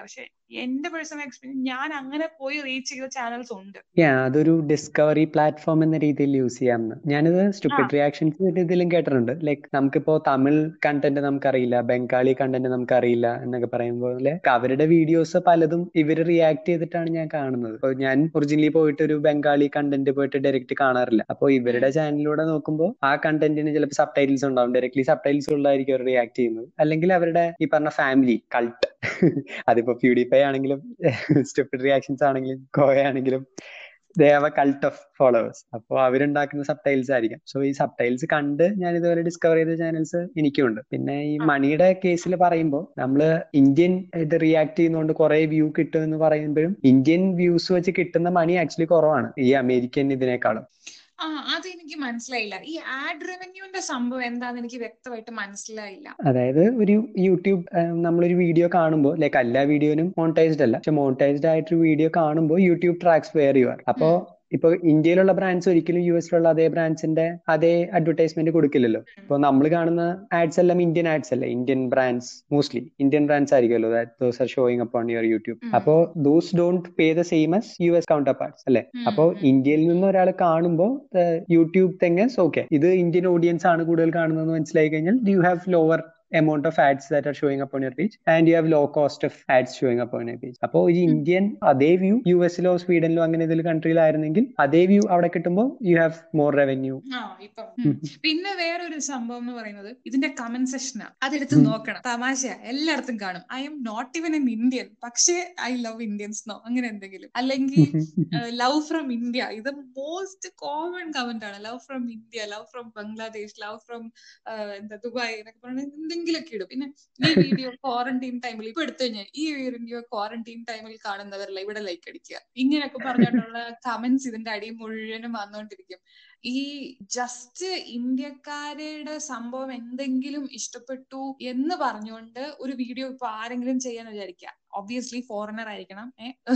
എന്റെ പേഴ്സണൽ എക്സ്പീരിയൻസ് ഞാൻ അങ്ങനെ പോയി റീച്ച് ചെയ്ത ചാനൽസ് ഉണ്ട് യാ അതൊരു ഡിസ്കവറി പ്ലാറ്റ്ഫോം എന്ന രീതിയിൽ യൂസ് ചെയ്യാമെന്ന് ഞാനിത് ആ സ്റ്റുപ്പിഡ് റിയാക്ഷൻസ് ഇതിലും കേട്ടിട്ടുണ്ട് ലൈക്ക് നമുക്കിപ്പോ തമിഴ് കണ്ടന്റ് നമുക്കറിയില്ല ബംഗാളി കണ്ടന്റ് നമുക്കറിയില്ല എന്നൊക്കെ പറയുമ്പോൾ അവരുടെ വീഡിയോസ് പലതും ഇവർ റിയാക്ട് ചെയ്തിട്ടാണ് ഞാൻ കാണുന്നത് ഇപ്പൊ ഞാൻ ഒറിജിനലി പോയിട്ട് ഒരു ബംഗാളി കണ്ടന്റ് പോയിട്ട് ഡയറക്റ്റ് കാണാറില്ല അപ്പോൾ ഇവരുടെ ഉം. ചാനലിലൂടെ നോക്കുമ്പോൾ ആ കണ്ടന്റിന് ചിലപ്പോൾ സബ് ടൈറ്റിൽസ് ഉണ്ടാവും ഡയറക്ട്ലി സബ് ടൈറ്റിൽസ് ഉള്ളതായിരിക്കും അവർ റിയാക്ട് ചെയ്യുന്നത് അല്ലെങ്കിൽ അവരുടെ ഈ പറഞ്ഞ ഫാമിലി കൾട്ട് അതിപ്പോ പ്യൂഡിഫൈ ആണെങ്കിലും സ്റ്റുപ്പിഡ് റിയാക്ഷൻസ് ആണെങ്കിലും കോയ ആണെങ്കിലും they have a cult of followers അപ്പോൾ അവരുണ്ടാക്കുന്ന സബ് ടൈൽസ് ആയിരിക്കാം സോ ഈ സബ് ടൈൽസ് കണ്ട് ഞാൻ ഇതുവരെ ഡിസ്കവർ ചെയ്ത ചാനൽസ് എനിക്കുണ്ട് പിന്നെ ഈ ആ മണിയുടെ കേസിൽ പറയുമ്പോൾ നമ്മൾ ഇന്ത്യൻ ഇത് റിയാക്ട് ചെയ്യുന്നതുകൊണ്ട് കുറെ വ്യൂ കിട്ടും എന്ന് പറയുമ്പോഴും ഇന്ത്യൻ വ്യൂസ് വെച്ച് കിട്ടുന്ന മണി ആക്ച്വലി കുറവാണ് ഈ അമേരിക്കൻ ഇതിനേക്കാളും ആ അതെനിക്ക് മനസ്സിലായില്ല ഈ ആഡ് റവന്യൂന്റെ സംഭവം എന്താന്ന് എനിക്ക് വ്യക്തമായിട്ട് മനസ്സിലായില്ല അതായത് ഒരു യൂട്യൂബ് നമ്മളൊരു വീഡിയോ കാണുമ്പോൾ ലൈക്ക് എല്ലാ വീഡിയോനും മോണിറ്റൈസ്ഡ് അല്ല പക്ഷെ മോണിറ്റൈസ്ഡ് ആയിട്ടൊരു വീഡിയോ കാണുമ്പോൾ യൂട്യൂബ് ട്രാക്സ് വെയർ യുവർ അപ്പോ ഉം. ഇപ്പൊ ഇന്ത്യയിലുള്ള ബ്രാൻഡ്സ് ഒരിക്കലും യു എസിലുള്ള അതേ ബ്രാൻഡ്സിന്റെ അതേ അഡ്വർടൈസ്മെന്റ് കൊടുക്കില്ലല്ലോ ഉം. ഇപ്പൊ നമ്മൾ കാണുന്ന ആഡ്സ് എല്ലാം ഇന്ത്യൻ ആഡ്സ് അല്ലേ Indian brands mostly Indian brands ആയിരിക്കുമല്ലോ those are showing upon your YouTube ഉം. അപ്പോ those don't pay the same as U S counterparts അല്ലെ ഉം. അപ്പോ ഉം. ഇന്ത്യയിൽ നിന്ന് ഒരാൾ കാണുമ്പോൾ യൂട്യൂബ് തെങ്ങസ് ഓക്കെ ഇത് ഇന്ത്യൻ ഓഡിയൻസ് ആണ് കൂടുതൽ കാണുന്നതെന്ന് മനസ്സിലായി കഴിഞ്ഞാൽ you have lower amount of ads that are showing up on your page and you have low cost of ads showing up on your page അപ്പോൾ ഒരു ഉം. ഇന്ത്യൻ അതേ വ്യൂ യു എസിലോ സ്വീഡനിലോ അങ്ങനെ ഏതെങ്കിലും കൺട്രിയിലായിരുന്നെങ്കിൽ അതേ വ്യൂ അവിടെ കിട്ടുമ്പോൾ യു ഹാവ് മോർ റവന്യൂ ആ ഇപ്പം ഉം. പിന്നെ വേറൊരു സംഭവം എന്ന് പറയുന്നത് ഇതിന്റെ കമന്റ് സെഷനാ അതെടുത്ത് ഉം. നോക്കണം തമാശ എല്ലായിടത്തും കാണും I'm not even an Indian പക്ഷേ ഐ ലവ് ഇന്ത്യൻസ് നോ അങ്ങനെ എന്തെങ്കിലും അല്ലെങ്കിൽ ലവ് ഫ്രം ഇന്ത്യ ഇത് മോസ്റ്റ് കോമൺ കമന്റ് ആണ് love from India love from Bangladesh love from എന്താ ദുബായ് എന്നൊക്കെ പറഞ്ഞ എന്തെങ്കിലുമൊക്കെ ഇടും പിന്നെ ഈ വീഡിയോ ക്വാറന്റൈൻ ടൈമിൽ ഇപ്പൊ എടുത്തു കഴിഞ്ഞാൽ ഈ വീഡിയോ ക്വാറന്റൈൻ ടൈമിൽ കാണുന്നവരല്ല ഇവിടെ ലൈക്ക് അടിക്കുക ഇങ്ങനെയൊക്കെ പറഞ്ഞിട്ടുള്ള കമന്റ്സ് ഇതിന്റെ അടി മുഴുവനും വന്നുകൊണ്ടിരിക്കും ഈ ജസ്റ്റ് ഇന്ത്യക്കാരുടെ സംഭവം എന്തെങ്കിലും ഇഷ്ടപ്പെട്ടു എന്ന് പറഞ്ഞുകൊണ്ട് ഒരു വീഡിയോ ഇപ്പൊ ആരെങ്കിലും ചെയ്യാൻ വിചാരിക്കുക ഒബ്വിയസ്ലി ഫോറിനർ ആയിരിക്കണം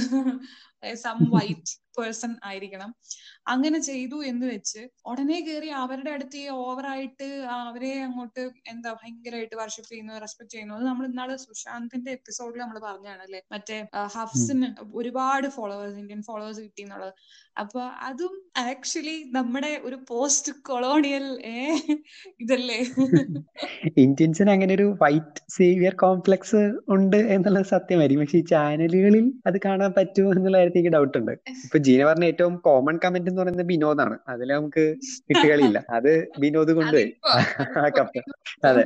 സം വൈറ്റ് പേഴ്സൺ ആയിരിക്കണം അങ്ങനെ ചെയ്തു എന്ന് വെച്ച് ഉടനെ കയറി അവരുടെ അടുത്ത് ഈ ഓവറായിട്ട് അവരെ അങ്ങോട്ട് എന്താ ഭയങ്കരമായിട്ട് വർഷിപ്പ് ചെയ്യുന്നു റെസ്പെക്ട് ചെയ്യുന്നു അത് നമ്മൾ ഇന്നാള് സുശാന്തിന്റെ എപ്പിസോഡിൽ നമ്മൾ പറഞ്ഞാണ് അല്ലെ മറ്റേ ആ, ഹഫ്സിന് ഒരുപാട് ഫോളോവേഴ്സ് ഇന്ത്യൻ ഫോളോവേഴ്സ് കിട്ടി എന്നുള്ളത് അപ്പൊ അതും ആക്ച്വലി നമ്മുടെ ഒരു പോസ്റ്റ് കൊളോണിയൽ ഏ ഇതല്ലേ ഇന്ത്യൻസിന് അങ്ങനെ ഒരു വൈറ്റ് സേവിയർ കോംപ്ലക്സ് ഉണ്ട് എന്നുള്ളത് സത്യമായിരിക്കും പക്ഷെ ഈ ചാനലുകളിൽ അത് കാണാൻ പറ്റുമോ എന്നുള്ള കാര്യത്തിൽ എനിക്ക് ഡൗട്ട് ഉണ്ട് ഇപ്പൊ ജീന പറഞ്ഞ ഏറ്റവും കോമൺ കമന്റ് എന്ന് പറയുന്നത് വിനോദാണ് അതിൽ നമുക്ക് വിട്ടുകളിയില്ല അത് വിനോദ് കൊണ്ടുപോയി അതിപ്പോ ആ കപ്പ് അതെ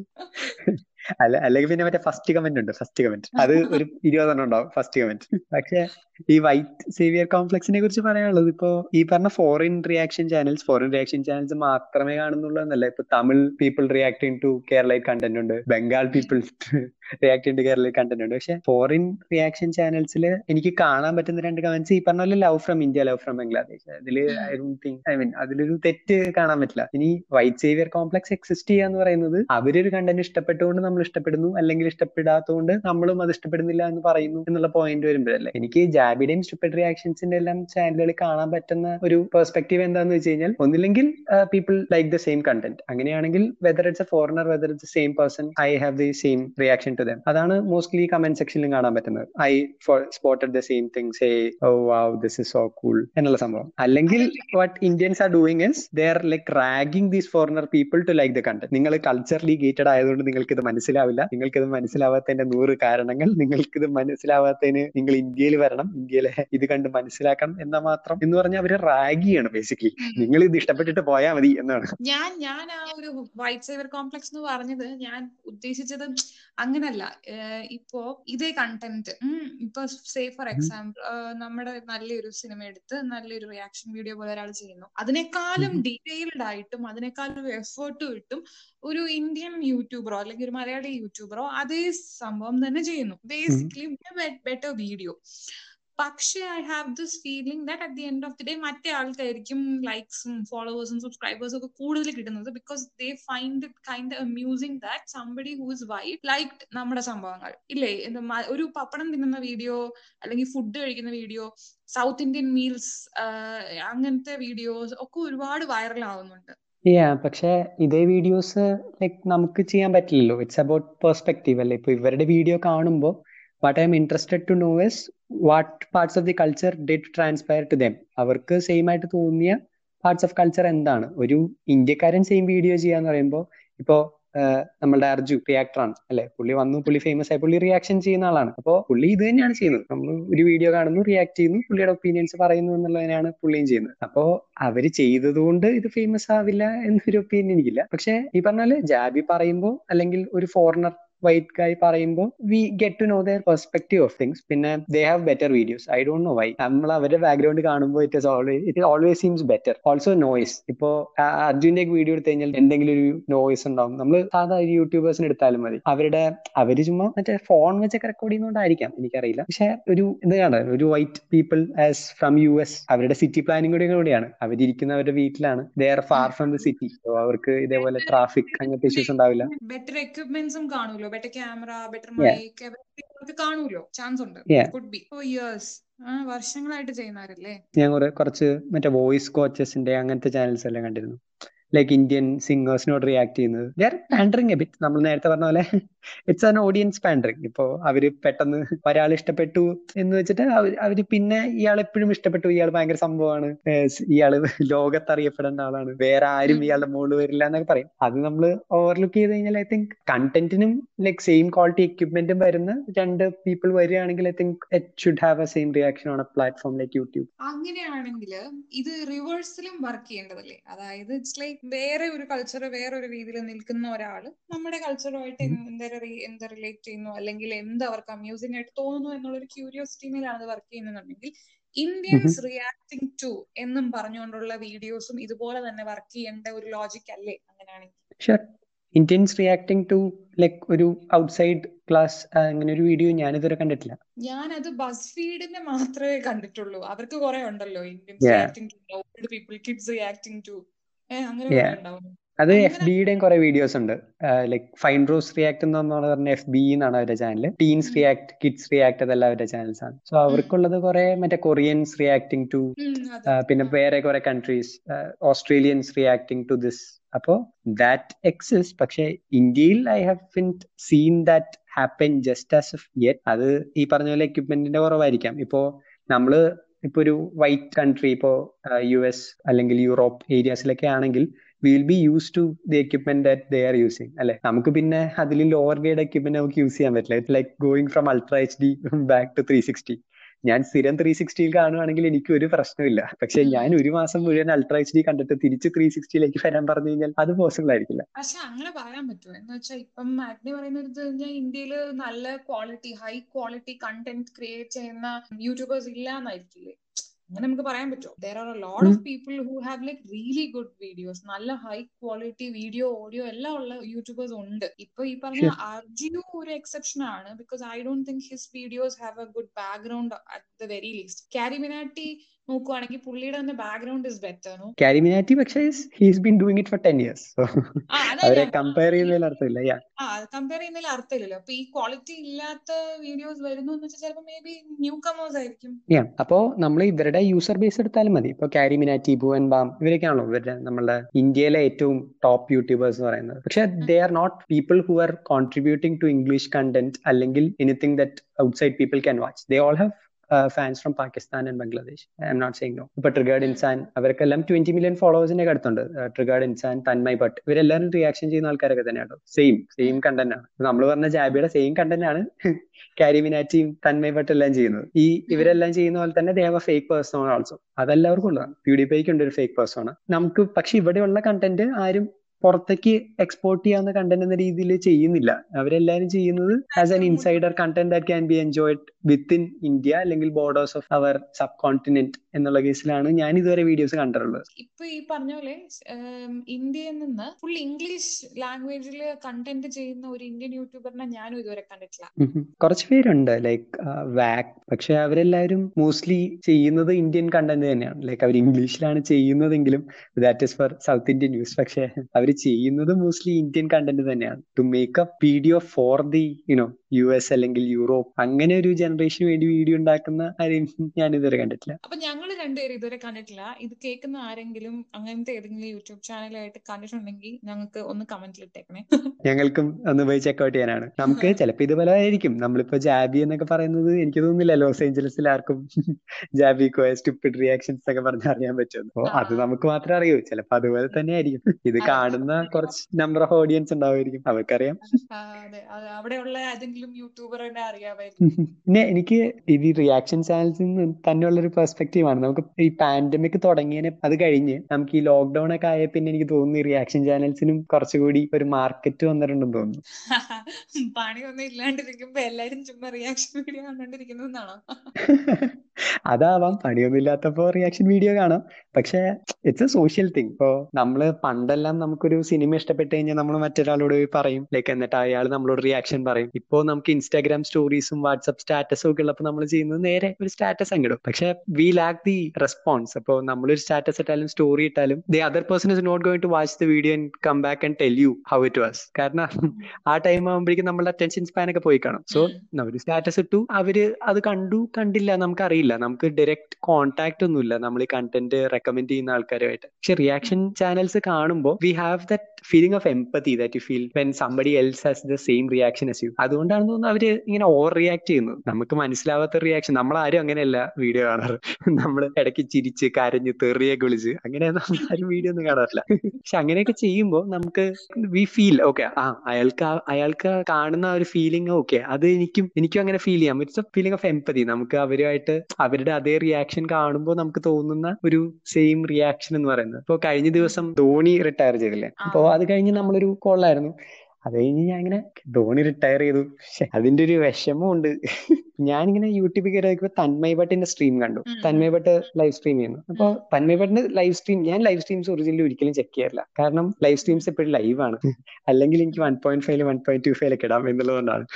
അല്ല അല്ലെങ്കിൽ പിന്നെ മറ്റേ ഫസ്റ്റ് കമന്റ് ഉണ്ട് ഫസ്റ്റ് കമന്റ് അത് ഒരു ഇരുപതെണ്ണം ഉണ്ടാവും ഫസ്റ്റ് കമന്റ് പക്ഷെ ഈ വൈറ്റ് സേവിയർ കോംപ്ലക്സിനെ കുറിച്ച് പറയാനുള്ളത് ഇപ്പോ ഈ പറഞ്ഞ foreign reaction channels foreign reaction channels മാത്രമേ കാണുന്നുള്ളൂ എന്നല്ല ഇപ്പൊ Tamil people reacting to Keralite content ഉണ്ട് Bengal people react to Keralite content ഉണ്ട് പക്ഷെ ഫോറിൻ റിയാക്ഷൻ ചാനൽസിൽ എനിക്ക് കാണാൻ പറ്റുന്ന രണ്ട് കമന്റ്സ് ഈ പറഞ്ഞ പോലെ love from India love from Bangladesh അതില് I don't think I mean അതിലൊരു തെറ്റ് കാണാൻ പറ്റില്ല ഇനി വൈറ്റ് സേവിയർ കോംപ്ലക്സ് എക്സിസ്റ്റ് ചെയ്യാന്ന് പറയുന്നത് അവരൊരു കണ്ടന്റ് ഇഷ്ടപ്പെട്ടുകൊണ്ട് നമ്മൾ ഇഷ്ടപ്പെടുന്നു അല്ലെങ്കിൽ ഇഷ്ടപ്പെടാത്തതുകൊണ്ട് നമ്മളും അത് ഇഷ്ടപ്പെടുന്നില്ല എന്ന് പറയുന്നു എന്നുള്ള പോയിന്റ് വരുമ്പോഴല്ലേ എനിക്ക് ജാബിയുടെയും സ്റ്റുപ്പിഡ് റിയാക്ഷൻസിന്റെ എല്ലാം ചാനലുകളിൽ കാണാൻ പറ്റുന്ന ഒരു പെർസ്പെക്ടീവ് എന്താന്ന് വെച്ച് കഴിഞ്ഞാൽ ഒന്നില്ലെങ്കിൽ people like the same content അങ്ങനെയാണെങ്കിൽ whether it's a foreigner whether it's same person I have the same reaction to them അതാണ് മോസ്റ്റ്ലി കമന്റ് സെക്ഷനിലും കാണാൻ പറ്റുന്നത് I spotted the same things uh oh wow this is so cool എന്നുള്ള സംഭവം അല്ലെങ്കിൽ what Indians are doing is they are like ragging these foreigner people to like the content നിങ്ങൾ culturally gated ആയതുകൊണ്ട് നിങ്ങൾക്ക് ഇത് മനസ്സിലാവില്ല നിങ്ങൾക്ക് ഇത് മനസ്സിലാവാത്തതിന്റെ നൂറ് കാരണങ്ങൾ നിങ്ങൾക്ക് ഇത് മനസ്സിലാവാത്തതിന് നിങ്ങൾ ഇന്ത്യയിൽ വരണം ഇന്ത്യയിലെ ഇത് കണ്ട് മനസ്സിലാക്കണം എന്ന മാത്രം എന്ന് പറഞ്ഞാൽ അവര് റാഗ് ചെയ്യാണ് ബേസിക്കലി നിങ്ങൾ ഇത് ഇഷ്ടപ്പെട്ടിട്ട് പോയാൽ മതി എന്നാണ് ഞാൻ ഞാൻ ആ ഒരു വൈറ്റ് സേവർ കോംപ്ലക്സ് എന്ന് പറഞ്ഞത് ഞാൻ ഉദ്ദേശിച്ചത് അങ്ങനല്ല ഏഹ് ഇപ്പോ ഇതേ കണ്ടന്റ് ഇപ്പൊ സേ ഫോർ എക്സാമ്പിൾ നമ്മുടെ നല്ലൊരു സിനിമ എടുത്ത് നല്ലൊരു റിയാക്ഷൻ വീഡിയോ പോലെ ഒരാൾ ചെയ്യുന്നു അതിനേക്കാളും ഡീറ്റെയിൽഡ് ആയിട്ടും അതിനേക്കാളും എഫേർട്ടും ഇട്ടും ഒരു ഇന്ത്യൻ യൂട്യൂബറോ അല്ലെങ്കിൽ ഒരു മലയാളി യൂട്യൂബറോ അതേ സംഭവം തന്നെ ചെയ്യുന്നു ബേസിക്കലി ബെറ്റർ വീഡിയോ പക്ഷേ I have this feeling that at the end of the day മറ്റേ ആൾക്കായിരിക്കും ലൈക്സും ഫോളോവേഴ്സും സബ്സ്ക്രൈബേഴ്സും ഒക്കെ കൂടുതൽ കിട്ടുന്നത് because they find it kind amusing that somebody who is white like നമ്മുടെ സംഭവങ്ങൾ ഇല്ലേ എന്ത് മ- ഒരു പപ്പടം തിന്നുന്ന വീഡിയോ അല്ലെങ്കിൽ ഫുഡ് കഴിക്കുന്ന വീഡിയോ സൗത്ത് ഇന്ത്യൻ മീൽസ് അങ്ങനത്തെ വീഡിയോസ് ഒക്കെ ഒരുപാട് വൈറൽ ആവുന്നുണ്ട് യാ പക്ഷെ ഇതേ വീഡിയോസ് ലൈക്ക് നമുക്ക് ചെയ്യാൻ പറ്റില്ലല്ലോ ഇറ്റ്സ് അബൌട്ട് പെർസ്പെക്റ്റീവ് അല്ലേ ഇപ്പൊ ഇവരുടെ വീഡിയോ കാണുമ്പോൾ what I'm interested to know is what parts of the culture did transpire to them അവർക്ക് സെയിം ആയിട്ട് തോന്നിയ പാർട്സ് ഓഫ് കൾച്ചർ എന്താണ് ഒരു ഇന്ത്യക്കാരൻ സെയിം വീഡിയോ ചെയ്യാന്ന് പറയുമ്പോൾ ഇപ്പോ നമ്മളുടെ അർജു റിയാക്ടർ ആണ് അല്ലെ പുള്ളി വന്നു പുള്ളി ഫേമസ് ആയി പുള്ളി റിയാക്ഷൻ ചെയ്യുന്ന ആളാണ് അപ്പോൾ പുള്ളി ഇത് തന്നെയാണ് ചെയ്യുന്നത് നമ്മൾ ഒരു വീഡിയോ കാണുന്നു റിയാക്ട് ചെയ്യുന്നു പുള്ളിയുടെ ഒപ്പീനിയൻസ് പറയുന്നു എന്നുള്ളതിനാണ് പുള്ളിയും ചെയ്യുന്നത് അപ്പോ അവര് ചെയ്തത് കൊണ്ട് ഇത് ഫേമസ് ആവില്ല എന്നൊരു ഒപ്പീനിയൻ എനിക്കില്ല പക്ഷെ ഈ പറഞ്ഞാല് ജാബി പറയുമ്പോൾ അല്ലെങ്കിൽ ഒരു ഫോറിനർ വൈറ്റ് ഗായ് പറയുമ്പോൾ we get to know their perspective of things പിന്നെ they have better videos I don't know why നമ്മൾ അവരുടെ ബാക്ക്ഗ്രൗണ്ട് കാണുമ്പോൾ it is always it always seems better also noise ഇപ്പോ അർജുന്റെ വീഡിയോ എടുത്തു കഴിഞ്ഞാൽ എന്തെങ്കിലും ഒരു നോയ്സ് ഉണ്ടാവും നമ്മൾ സാധാ യൂട്യൂബേഴ്സിന് എടുത്താലും മതി അവരുടെ അവര് ചുമ്മാ മറ്റേ ഫോൺ വെച്ചൊക്കെ റെക്കോർഡ് ചെയ്യുന്നതുകൊണ്ടായിരിക്കാം എനിക്കറിയില്ല പക്ഷെ ഒരു ഇത് കാണാൻ ഒരു white people as from U S അവരുടെ സിറ്റി പ്ലാനിങ് കൂടെ കൂടിയാണ് അവരിയ്ക്കുന്ന അവരുടെ വീട്ടിലാണ് they are far from the city അവർക്ക് ഇതേപോലെ ട്രാഫിക് അങ്ങനത്തെ ഇഷ്യൂസ് ഉണ്ടാവില്ല ബെറ്റർ എക്യുപ്മെന്റ്സും കാണൂലോ better camera better Yeah. Mic അവർക്ക് കാണൂലോ ചാൻസ് ഉണ്ട് Yeah. Could be for years വർഷങ്ങളായിട്ട് ചെയ്യുന്നവരല്ലേ ഞാൻ കുറെ കുറച്ച് മറ്റേ വോയിസ് കോച്ചസിന്റെ അങ്ങനത്തെ ചാനൽസ് എല്ലാം കണ്ടിരുന്നു ലൈക്ക് ഇന്ത്യൻ സിംഗേഴ്സിനോട് റിയാക്ട് ചെയ്യുന്നത് ദർ പാൻഡറിങ് എ ബിറ്റ് നമ്മൾ നേരത്തെ പറഞ്ഞ പോലെ ഇറ്റ്സ് ആൻ ഓഡിയൻസ് പാൻഡറിങ് ഇപ്പോ അവര് പെട്ടെന്ന് ഒരാൾ ഇഷ്ടപ്പെട്ടു എന്ന് വെച്ചിട്ട് അവര് അവര് പിന്നെ ഇയാൾ എപ്പോഴും ഇഷ്ടപ്പെട്ടു ഇയാൾ ഭയങ്കര സംഭവമാണ് ഏഹ് ഇയാള് ലോകത്ത് അറിയപ്പെടേണ്ട ആളാണ് വേറെ ആരും ഇയാളുടെ മുകളിൽ വരില്ല എന്നൊക്കെ പറയും അത് നമ്മൾ ഓവർലുക്ക് ചെയ്ത് കഴിഞ്ഞാൽ ഐ തിങ്ക് കണ്ടന്റിനും ലൈക്ക് സെയിം ക്വാളിറ്റി എക്യുപ്മെന്റും വരുന്ന രണ്ട് പീപ്പിൾ വരികയാണെങ്കിൽ I think it should have a same reaction on a platform like YouTube അങ്ങനെയാണെങ്കിൽ ഇത് റിവേഴ്സിലും വർക്ക് ചെയ്യേണ്ടതല്ലേ അതായത് ഇറ്റ്സ് ലൈക്ക് വേറെ ഒരു കൾച്ചർ വേറെ ഒരു രീതിയിൽ നിൽക്കുന്ന ഒരാള് നമ്മുടെ കൾച്ചറുമായിട്ട് എന്തൊരു എന്ത് റിലേറ്റ് ചെയ്യുന്നു അല്ലെങ്കിൽ എന്ത് അവർക്ക് അമ്യൂസിംഗ് ആയിട്ട് തോന്നുന്നു എന്നുള്ളൊരു ക്യൂരിയോസിറ്റി മേലാണ് അത് വർക്ക് ചെയ്യുന്നുണ്ടെങ്കിൽ ഇന്ത്യൻസ് റിയാക്ടിങ് ടു എന്നും പറഞ്ഞുകൊണ്ടുള്ള വീഡിയോസും ഇതുപോലെ തന്നെ വർക്ക് ചെയ്യേണ്ട ഒരു ലോജിക് അല്ലേ അങ്ങനെയാണെങ്കിൽ sure Indians reacting to like ഒരു ഔട്ട്സൈഡ് ക്ലാസ് അങ്ങനെ ഒരു വീഡിയോ ഞാനിതുവരെ കണ്ടിട്ടില്ല ഞാനത് ബസ് ഫീഡിന്റെ മാത്രമേ കണ്ടിട്ടുള്ളൂ അവർക്ക് കുറെ ഉണ്ടല്ലോ Indians Yeah. Reacting to old people kids reacting to ഏഹ് അങ്ങനെ Yeah. കുറെ ഉണ്ടാവും അത് അങ്ങനെ- എഫ് ബിയുടെയും കുറെ വീഡിയോസ് ഉണ്ട് ലൈക്ക് ഫൈൻ റോസ് റിയാക്ട് എന്ന് പറഞ്ഞ എഫ് ബി എന്നാണ് അവരുടെ ചാനൽ ടീൻസ് ഉം. റിയാക്ട് കിഡ്സ് റിയാക്ട് അതെല്ലാം അവരുടെ ചാനൽസ് ആണ് സോ അവർക്കുള്ളത് കുറെ മറ്റേ കൊറിയൻസ് റിയാക്ടിങ് ടു ഉം, അതെ. പിന്നെ വേറെ കുറെ countries Australians reacting to this അപ്പോ ദാറ്റ് എക്സിസ്റ്റ് പക്ഷെ ഇന്ത്യയിൽ I have seen that happen just as of yet അത് ഈ പറഞ്ഞ പോലെ എക്യുപ്മെന്റിന്റെ കുറവായിരിക്കാം ഇപ്പോ നമ്മള് ഇപ്പൊ ഒരു വൈറ്റ് കൺട്രി ഇപ്പോ യു എസ് അല്ലെങ്കിൽ യൂറോപ്പ് ഏരിയാസിലൊക്കെ ആണെങ്കിൽ will be used to the equipment that they are using അല്ലെ നമുക്ക് പിന്നെ അതിൽ ലോവർ ഗ്രേഡ് എക്യുപ്മെന്റ് നമുക്ക് യൂസ് ചെയ്യാൻ പറ്റില്ല it like going from ultra H D back to three sixty ഞാൻ സ്ഥിരം ത്രീ സിക്സ്റ്റിയിൽ കാണുവാണെങ്കിൽ എനിക്ക് ഒരു പ്രശ്നമില്ല പക്ഷെ ഉം. ഞാൻ ഒരു മാസം മുഴുവൻ അൾട്രാ എച്ച് ഡി കണ്ടിട്ട് തിരിച്ച് ത്രീ സിക്സ്റ്റിയിലേക്ക് വരാൻ പറഞ്ഞു കഴിഞ്ഞാൽ അത് പോസിബിൾ ആയിരിക്കില്ല പക്ഷെ അങ്ങനെ പറയാൻ പറ്റുമോ എന്ന് വെച്ചാൽ ഇപ്പം അഗ്നി പറയുന്നത് കഴിഞ്ഞാൽ ഇന്ത്യയിൽ നല്ല quality high quality content create ചെയ്യുന്ന യൂട്യൂബേഴ്സ് ഇല്ല എന്നായിരിക്കില്ലേ അങ്ങനെ നമുക്ക് പറയാൻ പറ്റുമോ there are a lot of people who have like really good videos നല്ല ഹൈ ക്വാളിറ്റി വീഡിയോ ഓഡിയോ എല്ലാം ഉള്ള യൂട്യൂബേഴ്സ് ഉണ്ട് ഇപ്പൊ ഈ പറഞ്ഞ Sure. അർജുനു ഒരു എക്സെപ്ഷൻ ആണ് because I don't think his videos have a good background at the very least Carry Minati നോക്കുവാണെങ്കിൽ പുള്ളിയുടെ തന്നെ background is better no CarryMinati പക്ഷേ he's been doing it for ten years ആ അതാ അവരെ ഞാൻ കമ്പയർ ചെയ്യുന്നതിൽ അർത്ഥമില്ല യാ ആ കമ്പയർ ചെയ്യുന്നതിൽ അർത്ഥമില്ലല്ലോ അപ്പൊ ഈ ക്വാളിറ്റി ഇല്ലാത്ത വീഡിയോസ് വരുന്നു എന്ന് വെച്ചാൽ ചിലപ്പോൾ മേ ബി ന്യൂ കമേഴ്സ് ആയിരിക്കും യാ അപ്പോ നമ്മൾ ഇവരുടെ യൂസർ ബേസ് എടുത്താലും മതി ഇപ്പൊ കാരി മിനാറ്റി ഭുവൻ ബാം ഇവരൊക്കെയാണല്ലോ ഇവരുടെ നമ്മളുടെ ഇന്ത്യയിലെ ഏറ്റവും ടോപ്പ് യൂട്യൂബേഴ്സ് എന്ന് പറയുന്നത് പക്ഷെ they are not people who are contributing to English content അല്ലെങ്കിൽ anything that outside people can watch they all have fans from Pakistan and Bangladesh I'm not saying no ഇപ്പൊ ട്രിഗേർഡ് ഇൻസാൻ അവർക്കെല്ലാം ട്വന്റി മില്യൺ ഫോളോവേഴ്സിന്റെ അടുത്തുണ്ട് triggered Insaan Tanmay Bhat ഇവരെല്ലാവരും reaction ചെയ്യുന്ന ആൾക്കാരൊക്കെ തന്നെയാണ് same same content ആണ് നമ്മൾ പറഞ്ഞ ജാബിയുടെ സെയിം കണ്ടന്റ് ആണ് കാരിമിനാറ്റിയും തന്മയ് ഭട്ട് എല്ലാം ചെയ്യുന്നത് ഈ ഇവരെല്ലാം ചെയ്യുന്ന പോലെ തന്നെ ദേവ ഫേക്ക് പേഴ്സൺ ഓൾസോ അതെല്ലാവർക്കും ഉള്ളതാണ് പ്യൂഡിഫൈക്ക് ഉണ്ട് ഒരു ഫേക്ക് പേഴ്സൺ നമുക്ക് പക്ഷെ ഇവിടെയുള്ള കണ്ടന്റ് ആരും പുറത്തേക്ക് എക്സ്പോർട്ട് ചെയ്യാവുന്ന കണ്ടന്റ് എന്ന രീതിയിൽ ചെയ്യുന്നില്ല അവരെല്ലാരും ചെയ്യുന്നത് as an insider content that can be enjoyed within India അല്ലെങ്കിൽ borders of our subcontinent എന്നുള്ള കേസിലാണ് ഞാൻ ഇതുവരെ വീഡിയോസ് കണ്ടിട്ടുള്ളത് ഇപ്പൊ ഈ പറഞ്ഞ പോലെ ഉം, ഇന്ത്യയിൽ നിന്ന് ഫുൾ ഇംഗ്ലീഷ് ലാംഗ്വേജിൽ കണ്ടന്റ് ചെയ്യുന്ന ഒരു ഇന്ത്യൻ യൂട്യൂബറിനെ ഞാനും ഇതുവരെ കണ്ടിട്ടില്ല ഉം. കുറച്ച് പേരുണ്ട് ലൈക്ക് വാക് പക്ഷെ അവരെല്ലാവരും മോസ്റ്റ്ലി ചെയ്യുന്നത് ഇന്ത്യൻ കണ്ടന്റ് തന്നെയാണ് ലൈക്ക് അവർ ഇംഗ്ലീഷിലാണ് ചെയ്യുന്നതെങ്കിലും that is for south Indian news പക്ഷെ അവർ ചെയ്യുന്നത് മോസ്റ്റ്ലി ഇന്ത്യൻ കണ്ടന്റ് തന്നെയാണ് to make a video for the you know U S അല്ലെങ്കിൽ യൂറോപ്പ് അങ്ങനെ ഒരു ജനറേഷന് വേണ്ടി വീഡിയോ ഉണ്ടാക്കുന്ന ആരെയും ഞാൻ ഇതുവരെ കണ്ടിട്ടില്ല അപ്പൊ ഞങ്ങൾ രണ്ടുപേരും ഇതുവരെ കണ്ടിട്ടില്ല ഇത് കേൾക്കുന്ന ആരെങ്കിലും അങ്ങനത്തെ ഏതെങ്കിലും യൂട്യൂബ് ചാനലായിട്ട് കണ്ടിട്ടുണ്ടെങ്കിൽ ഞങ്ങൾക്ക് ഒന്ന് കമന്റിൽ ഇട്ടേക്കണേ ഞങ്ങൾക്കും ഒന്ന് പോയി ചെക്കൗട്ട് ചെയ്യാനാണ് നമുക്ക് ചിലപ്പോൾ ഇതുപോലെ ആയിരിക്കും നമ്മളിപ്പോ ജാബി എന്നൊക്കെ പറയുന്നത് എനിക്ക് തോന്നുന്നില്ല ലോസ് ഏഞ്ചലസിൽ ആർക്കും ജാബി കോയ സ്റ്റുപ്പിഡ് റിയാക്ഷൻസ് ഒക്കെ പറഞ്ഞ് അറിയാൻ പറ്റും അപ്പൊ അത് നമുക്ക് മാത്രമേ അറിയൂ ചിലപ്പോ അതുപോലെ തന്നെ ആയിരിക്കും ഇത് കാണുന്ന കുറച്ച് നമ്പർ ഓഫ് ഓഡിയൻസ് ഉണ്ടാവുമായിരിക്കും അവർക്കറിയാം ആ, അതെ അത് അവിടെയുള്ള ഏതെങ്കിലും യൂട്യൂബറിനെ അറിയാമായിരിക്കും പിന്നെ എനിക്ക് ഇത് റിയാക്ഷൻ ചാനൽസിൽ നിന്ന് തന്നെയുള്ള ഒരു പെർസ്പെക്റ്റീവ് ആണ് നമുക്ക് ഈ പാൻഡമിക് തുടങ്ങിയതിന് അത് കഴിഞ്ഞ് നമുക്ക് ഈ ലോക്ക്ഡൌൺ ഒക്കെ ആയ പിന്നെ എനിക്ക് തോന്നുന്നു ഈ റിയാക്ഷൻ ചാനൽസിനും കുറച്ചുകൂടി ഒരു മാർക്കറ്റ് വന്നിട്ടുണ്ടെന്ന് തോന്നുന്നു പണിയൊന്നും ഇല്ലാണ്ടിരിക്കുമ്പോ എല്ലാരും ചുമ്മാ റിയാക്ഷൻ വീഡിയോ കണ്ടോണ്ടിരിക്കുന്നതാണോ അതാവാം പണിയൊന്നും ഇല്ലാത്തപ്പോ റിയാക്ഷൻ വീഡിയോ കാണാം പക്ഷെ ഇറ്റ്സ് എ സോഷ്യൽ തിങ് ഇപ്പോ നമ്മള് പണ്ടെല്ലാം നമുക്കൊരു സിനിമ ഇഷ്ടപ്പെട്ട് കഴിഞ്ഞാൽ നമ്മൾ മറ്റൊരാളോട് പോയി പറയും ലൈക്ക് എന്നിട്ട് അയാൾ നമ്മളോട് റിയാക്ഷൻ പറയും ഇപ്പോ നമുക്ക് ഇൻസ്റ്റാഗ്രാം സ്റ്റോറീസും വാട്സ്ആപ്പ് സ്റ്റാറ്റസും ഒക്കെ ഉള്ളപ്പോൾ നമ്മൾ ചെയ്യുന്നത് നേരെ ഒരു സ്റ്റാറ്റസ് അങ്ങിടും പക്ഷെ വി ലാക്ക് ദി റെസ്പോൺസ് അപ്പോൾ നമ്മളൊരു സ്റ്റാറ്റസ് ഇട്ടാലും സ്റ്റോറി ഇട്ടാലും the other person is not going to watch the video and come back and tell you how it was കാരണം ആ ടൈം ആകുമ്പോഴേക്കും നമ്മുടെ അറ്റൻഷൻ സ്പാൻ ഒക്കെ പോയി കാണും സോ ഒരു സ്റ്റാറ്റസ് ഇട്ടു അവര് അത് കണ്ടു കണ്ടില്ല നമുക്കറിയില്ല നമുക്ക് ഡയറക്റ്റ് കോൺടാക്ട് ഒന്നുമില്ല നമ്മൾ ഈ കണ്ടന്റ് റെക്കമെൻഡ് ചെയ്യുന്ന ആൾക്കാരുമായിട്ട് പക്ഷെ റിയാക്ഷൻ ചാനൽസ് കാണുമ്പോൾ we have that feeling of empathy that you feel when somebody else has the same reaction as you അതുകൊണ്ടാണ് തോന്നുന്നു അവര് ഇങ്ങനെ ഓവർ റിയാക്ട് ചെയ്യുന്നത് നമുക്ക് മനസ്സിലാവാത്ത റിയാക്ഷൻ നമ്മളാരും അങ്ങനെയല്ല വീഡിയോ കാണാറ് നമ്മൾ ഇടയ്ക്ക് ചിരിച്ച് കരഞ്ഞ് തെറിയൊക്കെ വിളിച്ച് അങ്ങനെ ആരും വീഡിയോ ഒന്നും കാണാറില്ല പക്ഷെ അങ്ങനെയൊക്കെ ചെയ്യുമ്പോൾ നമുക്ക് വി ഫീൽ ഓക്കെ ആ അയാൾക്ക് ആ- അയാൾക്ക് കാണുന്ന ആ ഒരു ഫീലിംഗ് ഓക്കെ അത് എനിക്കും എനിക്കും അങ്ങനെ ഫീൽ ചെയ്യാം it's a feeling of empathy നമുക്ക് അവരുമായിട്ട് അവരുടെ അതേ റിയാക്ഷൻ കാണുമ്പോൾ നമുക്ക് തോന്നുന്ന ഒരു സെയിം റിയാക്ഷൻ എന്ന് പറയുന്നത് ഇപ്പൊ കഴിഞ്ഞ ദിവസം ധോണി റിട്ടയർ ചെയ്തില്ലേ അപ്പൊ അത് കഴിഞ്ഞ് നമ്മളൊരു കോളായിരുന്നു അത് കഴിഞ്ഞ് ഞാൻ ഇങ്ങനെ ധോണി റിട്ടയർ ചെയ്തു ശ്ശെ, അതിന്റെ ഒരു വിഷമമുണ്ട് ഞാനിങ്ങനെ യൂട്യൂബിൽ കയറി നോക്കിയപ്പോ തന്മയ് ഭട്ടിന്റെ സ്ട്രീം കണ്ടു ഉം. തന്മയ് ഭട്ട് ലൈവ് സ്ട്രീം ചെയ്യുന്നു അപ്പൊ തന്മയ് ഭട്ടിന്റെ ലൈവ് സ്ട്രീം ഞാൻ ലൈവ് സ്ട്രീംസ് ഒറിജിനലി ഒരിക്കലും ചെക്ക് ചെയ്യാറില്ല കാരണം ലൈവ് സ്ട്രീംസ് എപ്പോഴും ലൈവ് ആണ് അല്ലെങ്കിൽ എനിക്ക് one point five one point two five ഒക്കെ ഇടാം എന്നുള്ളതുകൊണ്ടാണ്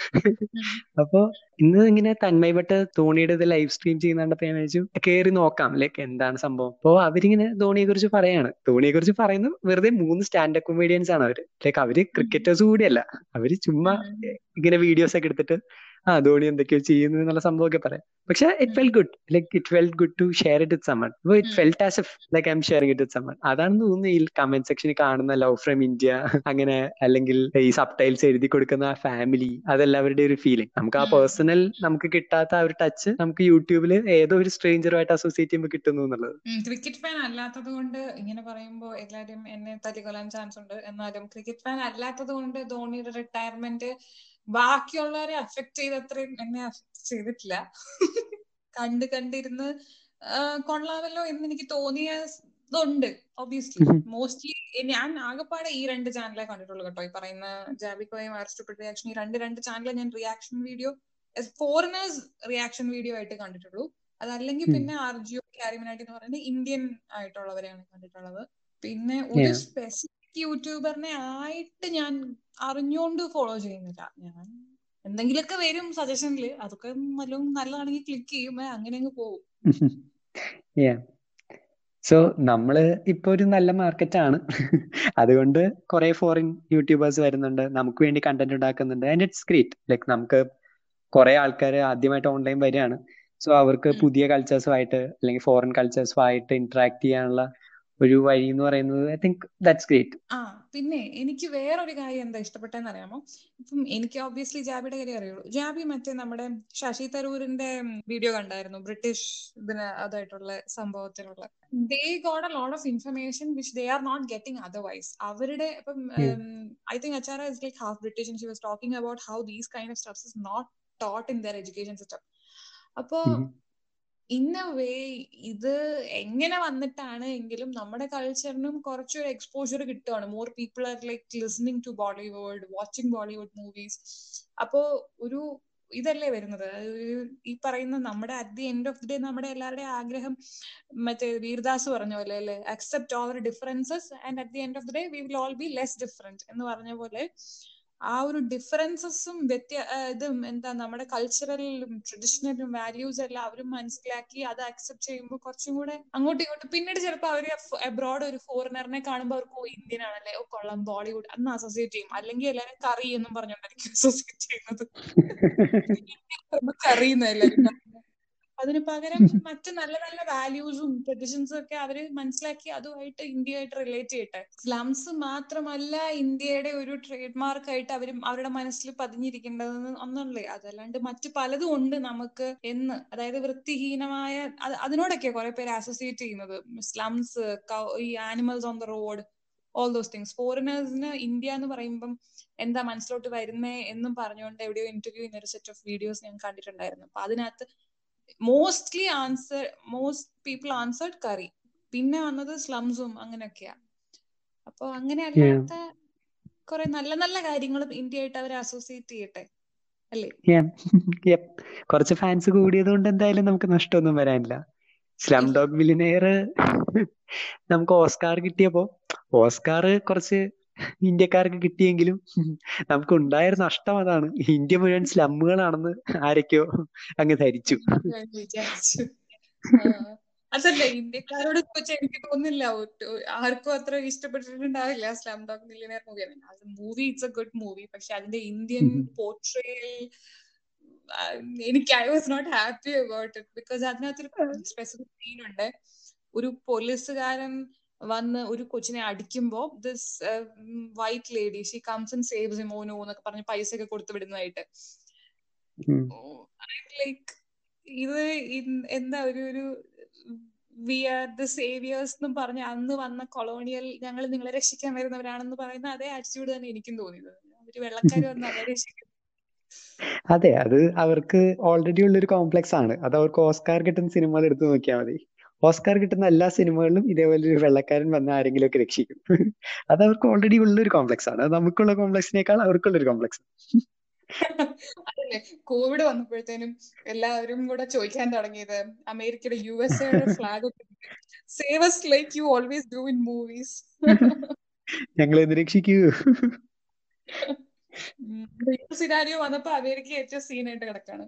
അപ്പൊ ഇന്ന് ഇങ്ങനെ തന്മയ് ഭട്ട് ധോണിയുടെ ഇത് ലൈവ് സ്ട്രീം ചെയ്യുന്നുണ്ടപ്പോ ഞാൻ വിചാരിച്ചു കയറി നോക്കാം ലൈക്ക് എന്താണ് സംഭവം അപ്പോ അവരിങ്ങനെ ധോണിയെ കുറിച്ച് പറയാണ് ധോണിയെ കുറിച്ച് പറയുന്നത് വെറുതെ മൂന്ന് സ്റ്റാൻഡപ്പ് കൊമേഡിയൻസ് ആണ് അവര് ലൈക്ക് അവര് ക്രിക്കറ്റേഴ്സ് കൂടിയല്ല അവര് ചുമ്മാ ഇങ്ങനെ വീഡിയോസ് ഒക്കെ എടുത്തിട്ട് ആ ധോണി എന്തൊക്കെയോ ചെയ്യുന്നു എന്നുള്ള സംഭവമൊക്കെ പറയാം പക്ഷെ it felt good like it felt good to share it with someone അപ്പൊ it felt as if like I'm sharing it with someone അതാണെന്ന് തോന്നുന്നു ഈ കമന്റ് സെക്ഷനിൽ കാണുന്ന ലവ് ഫ്രം ഇന്ത്യ അങ്ങനെ അല്ലെങ്കിൽ ഈ സബ് ടൈൽസ് എഴുതി കൊടുക്കുന്ന ആ ഫാമിലി അതെല്ലാവരുടെ ഒരു ഫീലിംഗ് നമുക്ക് ആ ഉം. പേഴ്സണൽ നമുക്ക് കിട്ടാത്ത ആ ഒരു ടച്ച് നമുക്ക് യൂട്യൂബിൽ ഏതോ ഒരു സ്ട്രേഞ്ചറുമായിട്ട് അസോസിയേറ്റ് ചെയ്യുമ്പോൾ കിട്ടുന്നു എന്നുള്ളത് ക്രിക്കറ്റ് ഫാൻ അല്ലാത്തത് കൊണ്ട് ഇങ്ങനെ പറയുമ്പോൾ എല്ലാരും എന്നെ തല്ലിക്കൊല്ലാൻ ചാൻസ് ഉണ്ട് എന്നാലും ക്രിക്കറ്റ് ഫാൻ അല്ലാത്തത് കൊണ്ട് ധോണിയുടെ റിട്ടയർമെന്റ് ബാക്കിയുള്ളവരെ അഫക്ട് ചെയ്തത്രയും എന്നെ അഫക്ട് ചെയ്തിട്ടില്ല കണ്ട് കണ്ടിരുന്ന് ആ, കൊള്ളാമല്ലോ എന്ന് എനിക്ക് തോന്നിയതുണ്ട് ഒബിയസ്ലി മോസ്റ്റ്ലി ഞാൻ ആകെപ്പാടെ ഈ രണ്ട് ചാനലേ കണ്ടിട്ടുള്ളൂ കേട്ടോ ഈ പറയുന്ന ജാബിക്കോയും ആർസ്റ്റപ്പിഡ് റിയാക്ഷൻ ഈ രണ്ട് രണ്ട് ചാനലിൽ ഞാൻ reaction video foreigners reaction video ആയിട്ട് കണ്ടിട്ടുള്ളൂ അതല്ലെങ്കിൽ ഉം. പിന്നെ ആർജിയോ കാരിമിനാട്ടി എന്ന് പറയുന്നത് ഇന്ത്യൻ ആയിട്ടുള്ളവരെയാണ് കണ്ടിട്ടുള്ളത് പിന്നെ ഒരു Yeah. സ്പെസിഫിക് യൂട്യൂബറിനെ ആയിട്ട് ഞാൻ അറിഞ്ഞുകൊണ്ട് ഫോളോ ചെയ്യുന്നില്ല ഞാൻ എന്തെങ്കിലുമൊക്കെ വരും സജഷനിൽ അതൊക്കെ വല്ലതും നല്ലതാണെങ്കിൽ ക്ലിക്ക് ചെയ്യും ഏ, അങ്ങനെ അങ്ങ് പോകും സോ നമ്മള് ഇപ്പൊ ഒരു നല്ല മാർക്കറ്റ് ആണ് അതുകൊണ്ട് കുറെ ഫോറിൻ യൂട്യൂബേഴ്സ് വരുന്നുണ്ട് നമുക്ക് വേണ്ടി കണ്ടന്റ് ഉണ്ടാക്കുന്നുണ്ട് ആൻഡ് ഇറ്റ്സ് ഗ്രേറ്റ് ലൈക്ക് നമുക്ക് കുറെ ആൾക്കാർ ആദ്യമായിട്ട് ഓൺലൈൻ വരികയാണ് സോ അവർക്ക് ഉം. പുതിയ കൾച്ചേഴ്സുമായിട്ട് അല്ലെങ്കിൽ ഫോറിൻ കൾച്ചേഴ്സുമായിട്ട് ഇന്ററാക്ട് ചെയ്യാനുള്ള ഒരു വഴി എന്ന് പറയുന്നത് ഐ തിങ്ക് ദാറ്റ്സ് ഗ്രേറ്റ് ആ പിന്നെ എനിക്ക് വേറൊരു കാര്യം എന്താ ഇഷ്ടപ്പെട്ടെന്ന് അറിയാമോ ഇപ്പം എനിക്ക് ഓബ്വിയസ്ലി ജാബിയുടെ കാര്യം അറിയുള്ളൂ ജാബി മറ്റേ നമ്മുടെ ശശി തരൂരിന്റെ വീഡിയോ കണ്ടായിരുന്നു ബ്രിട്ടീഷ് ഇതിന് അതായിട്ടുള്ള സംഭവത്തിലുള്ള they got a lot of information which they are not getting otherwise അവരുടെ ഇപ്പം Yeah. ഐ തിങ്ക് അച്ചാര is like half British she was talking about how these kind of stuffs is not taught in their education system അപ്പോ in a way ഇത് എങ്ങനെ വന്നിട്ടാണ് എങ്കിലും നമ്മുടെ കൾച്ചറിനും കുറച്ചൊരു എക്സ്പോഷർ കിട്ടുകയാണ് more people are like listening to Bollywood watching Bollywood movies അപ്പോ ഒരു ഇതല്ലേ വരുന്നത് അത് ഒരു ഈ പറയുന്ന നമ്മുടെ at the end of the day നമ്മുടെ എല്ലാവരുടെയും ആഗ്രഹം മറ്റേ വീർദാസ് പറഞ്ഞ പോലെ അല്ലേ accept our differences and at the end of the day we will all be less different എന്ന് പറഞ്ഞ പോലെ ആ ഒരു ഡിഫറൻസസും വ്യത്യ ആ, ഇതും എന്താ നമ്മുടെ കൾച്ചറലും ട്രഡീഷണലും വാല്യൂസ് എല്ലാം അവരും മനസ്സിലാക്കി അത് അക്സെപ്റ്റ് ചെയ്യുമ്പോൾ കുറച്ചും കൂടെ അങ്ങോട്ടും ഇങ്ങോട്ടും പിന്നീട് ചിലപ്പോൾ അവർ അബ്രോഡ് ഒരു ഫോറിനറിനെ കാണുമ്പോൾ അവർക്ക് ഓ ഇന്ത്യൻ ആണല്ലേ ഓ കൊള്ളാം ബോളിവുഡ് അന്ന് അസോസിയേറ്റ് ചെയ്യും അല്ലെങ്കിൽ എല്ലാവരും കറി എന്നും പറഞ്ഞുകൊണ്ടായിരിക്കും അസോസിയേറ്റ് ചെയ്യുന്നത് കറി എന്ന് എല്ലാവരും പറയുന്നത്. അതിന് പകരം മറ്റ് നല്ല നല്ല വാല്യൂസും ട്രഡീഷൻസും ഒക്കെ അവര് മനസ്സിലാക്കി അതുമായിട്ട് ഇന്ത്യയായിട്ട് റിലേറ്റ് ചെയ്യട്ടെ സ്ലംസ് മാത്രമല്ല ഇന്ത്യയുടെ ഒരു ട്രേഡ് മാർക്ക് ആയിട്ട് അവര് അവരുടെ മനസ്സിൽ പതിഞ്ഞിരിക്കേണ്ടതെന്ന് ഒന്നുള്ളേ അതല്ലാണ്ട് മറ്റു പലതും ഉണ്ട് നമുക്ക് എന്ന് അതായത് വൃത്തിഹീനമായ അത് അതിനോടൊക്കെ കുറെ പേര് അസോസിയേറ്റ് ചെയ്യുന്നത് സ്ലംസ് ഈ animals on the road all those things ഫോറിനേഴ്സിന് ഇന്ത്യ എന്ന് പറയുമ്പം എന്താ മനസ്സിലോട്ട് വരുന്നേ എന്നും പറഞ്ഞുകൊണ്ട് എവിടെയോ ഇന്റർവ്യൂ ചെയ്യുന്ന ഒരു സെറ്റ് ഓഫ് വീഡിയോസ് ഞാൻ കണ്ടിട്ടുണ്ടായിരുന്നു അപ്പൊ അതിനകത്ത് mostly answer most people answered curry പിന്നെ വന്നത് സ്ലംസും അങ്ങനെയൊക്കെയാ അപ്പൊ അങ്ങനെ അല്ലാത്ത കുറെ നല്ല നല്ല കാര്യങ്ങളും ഇന്ത്യയായിട്ട് അവരെ അസോസിയേറ്റ് ചെയ്യട്ടെ അല്ലേ Yeah. Yep. കുറച്ച് ഫാൻസ് കൂടിയത് കൊണ്ട് എന്തായാലും നമുക്ക് നഷ്ടമൊന്നും വരാനില്ല സ്ലം ഡോഗ് മിലിനെയർ നമുക്ക് ഓസ്കാർ കിട്ടിയപ്പോ ഓസ്കാർ കുറച്ച് ഇന്ത്യക്കാർക്ക് കിട്ടിയെങ്കിലും നമുക്ക് ഉണ്ടായിരുന്ന നഷ്ടം അതാണ് ഇന്ത്യ മുഴുവൻ സ്ലമ്മുകളാണെന്ന് ആരൊക്കെയോ അങ്ങ് ധരിച്ചു ഞാൻ വിചാരിച്ചു ആ. അതല്ല ഇന്ത്യക്കാരോട് ചോദിച്ചാൽ എനിക്ക് തോന്നുന്നില്ല ഒട്ട്- ആർക്കും അത്ര ഇഷ്ടപ്പെട്ടിട്ടുണ്ടാവില്ല സ്ലാം ഡോഗ് മില്ലിയനർ മൂവി അത് movie it's a good movie പക്ഷെ അതിന്റെ ഇന്ത്യൻ ഉം. പോർട്രയൽ എനിക്ക് I was not happy about it because അതിനകത്തൊരു സ്പെസിഫിക് സീൻ ഉണ്ട് ഒരു പോലീസുകാരൻ വന്ന് ഒരു കൊച്ചിനെ അടിക്കുമ്പോ this white lady she comes and saves മോനോ എന്നൊക്കെ പറഞ്ഞ് പൈസ ഒക്കെ കൊടുത്തു വിടുന്നതായിട്ട് ഉം. ലൈക്ക് ഇത് ഇൻ- എന്താ ഒരു ഒരു വി ആർ ദ സേവിയേഴ്സ് എന്നും പറഞ്ഞ് അന്ന് വന്ന കൊളോണിയൽ ഞങ്ങൾ നിങ്ങളെ രക്ഷിക്കാൻ വരുന്നവരാണെന്ന് പറയുന്ന അതേ ആറ്റിറ്റ്യൂഡ് തന്നെ എനിക്കും തോന്നിയത് അവര് വെള്ളക്കാർ വന്ന് അവരെ രക്ഷിക്കും അതെ അത് അവർക്ക് ഓൾറെഡി ഉള്ളൊരു കോംപ്ലക്സ് ആണ് അത് അവർക്ക് ഓസ്കാർ കിട്ടുന്ന സിനിമകൾ എടുത്തു നോക്കിയാൽ മതി ഓസ്കാർ കിട്ടുന്ന എല്ലാ സിനിമകളിലും ഇതേപോലെ ഒരു വെള്ളക്കാരൻ വന്ന് ആരെങ്കിലും ഒക്കെ രക്ഷിക്കും അത് അവർക്ക് ഓൾറെഡി ഉള്ളൊരു കോംപ്ലക്സ് ആണ് അത് നമുക്കുള്ള കോംപ്ലക്സിനേക്കാൾ അവർക്കുള്ള ഒരു കോംപ്ലക്സ് അതല്ലേ കോവിഡ് വന്നപ്പോഴത്തേനും എല്ലാവരും കൂടെ ചോദിക്കാൻ തുടങ്ങിയത് അമേരിക്കയുടെ യു എസ് എയുടെ flag saves like you always do in movies ഞങ്ങൾ എന്ത് രക്ഷിക്കൂ സിനാരിയോ വന്നപ്പോ അമേരിക്ക ഏറ്റവും സീനായിട്ട് കിടക്കാണ്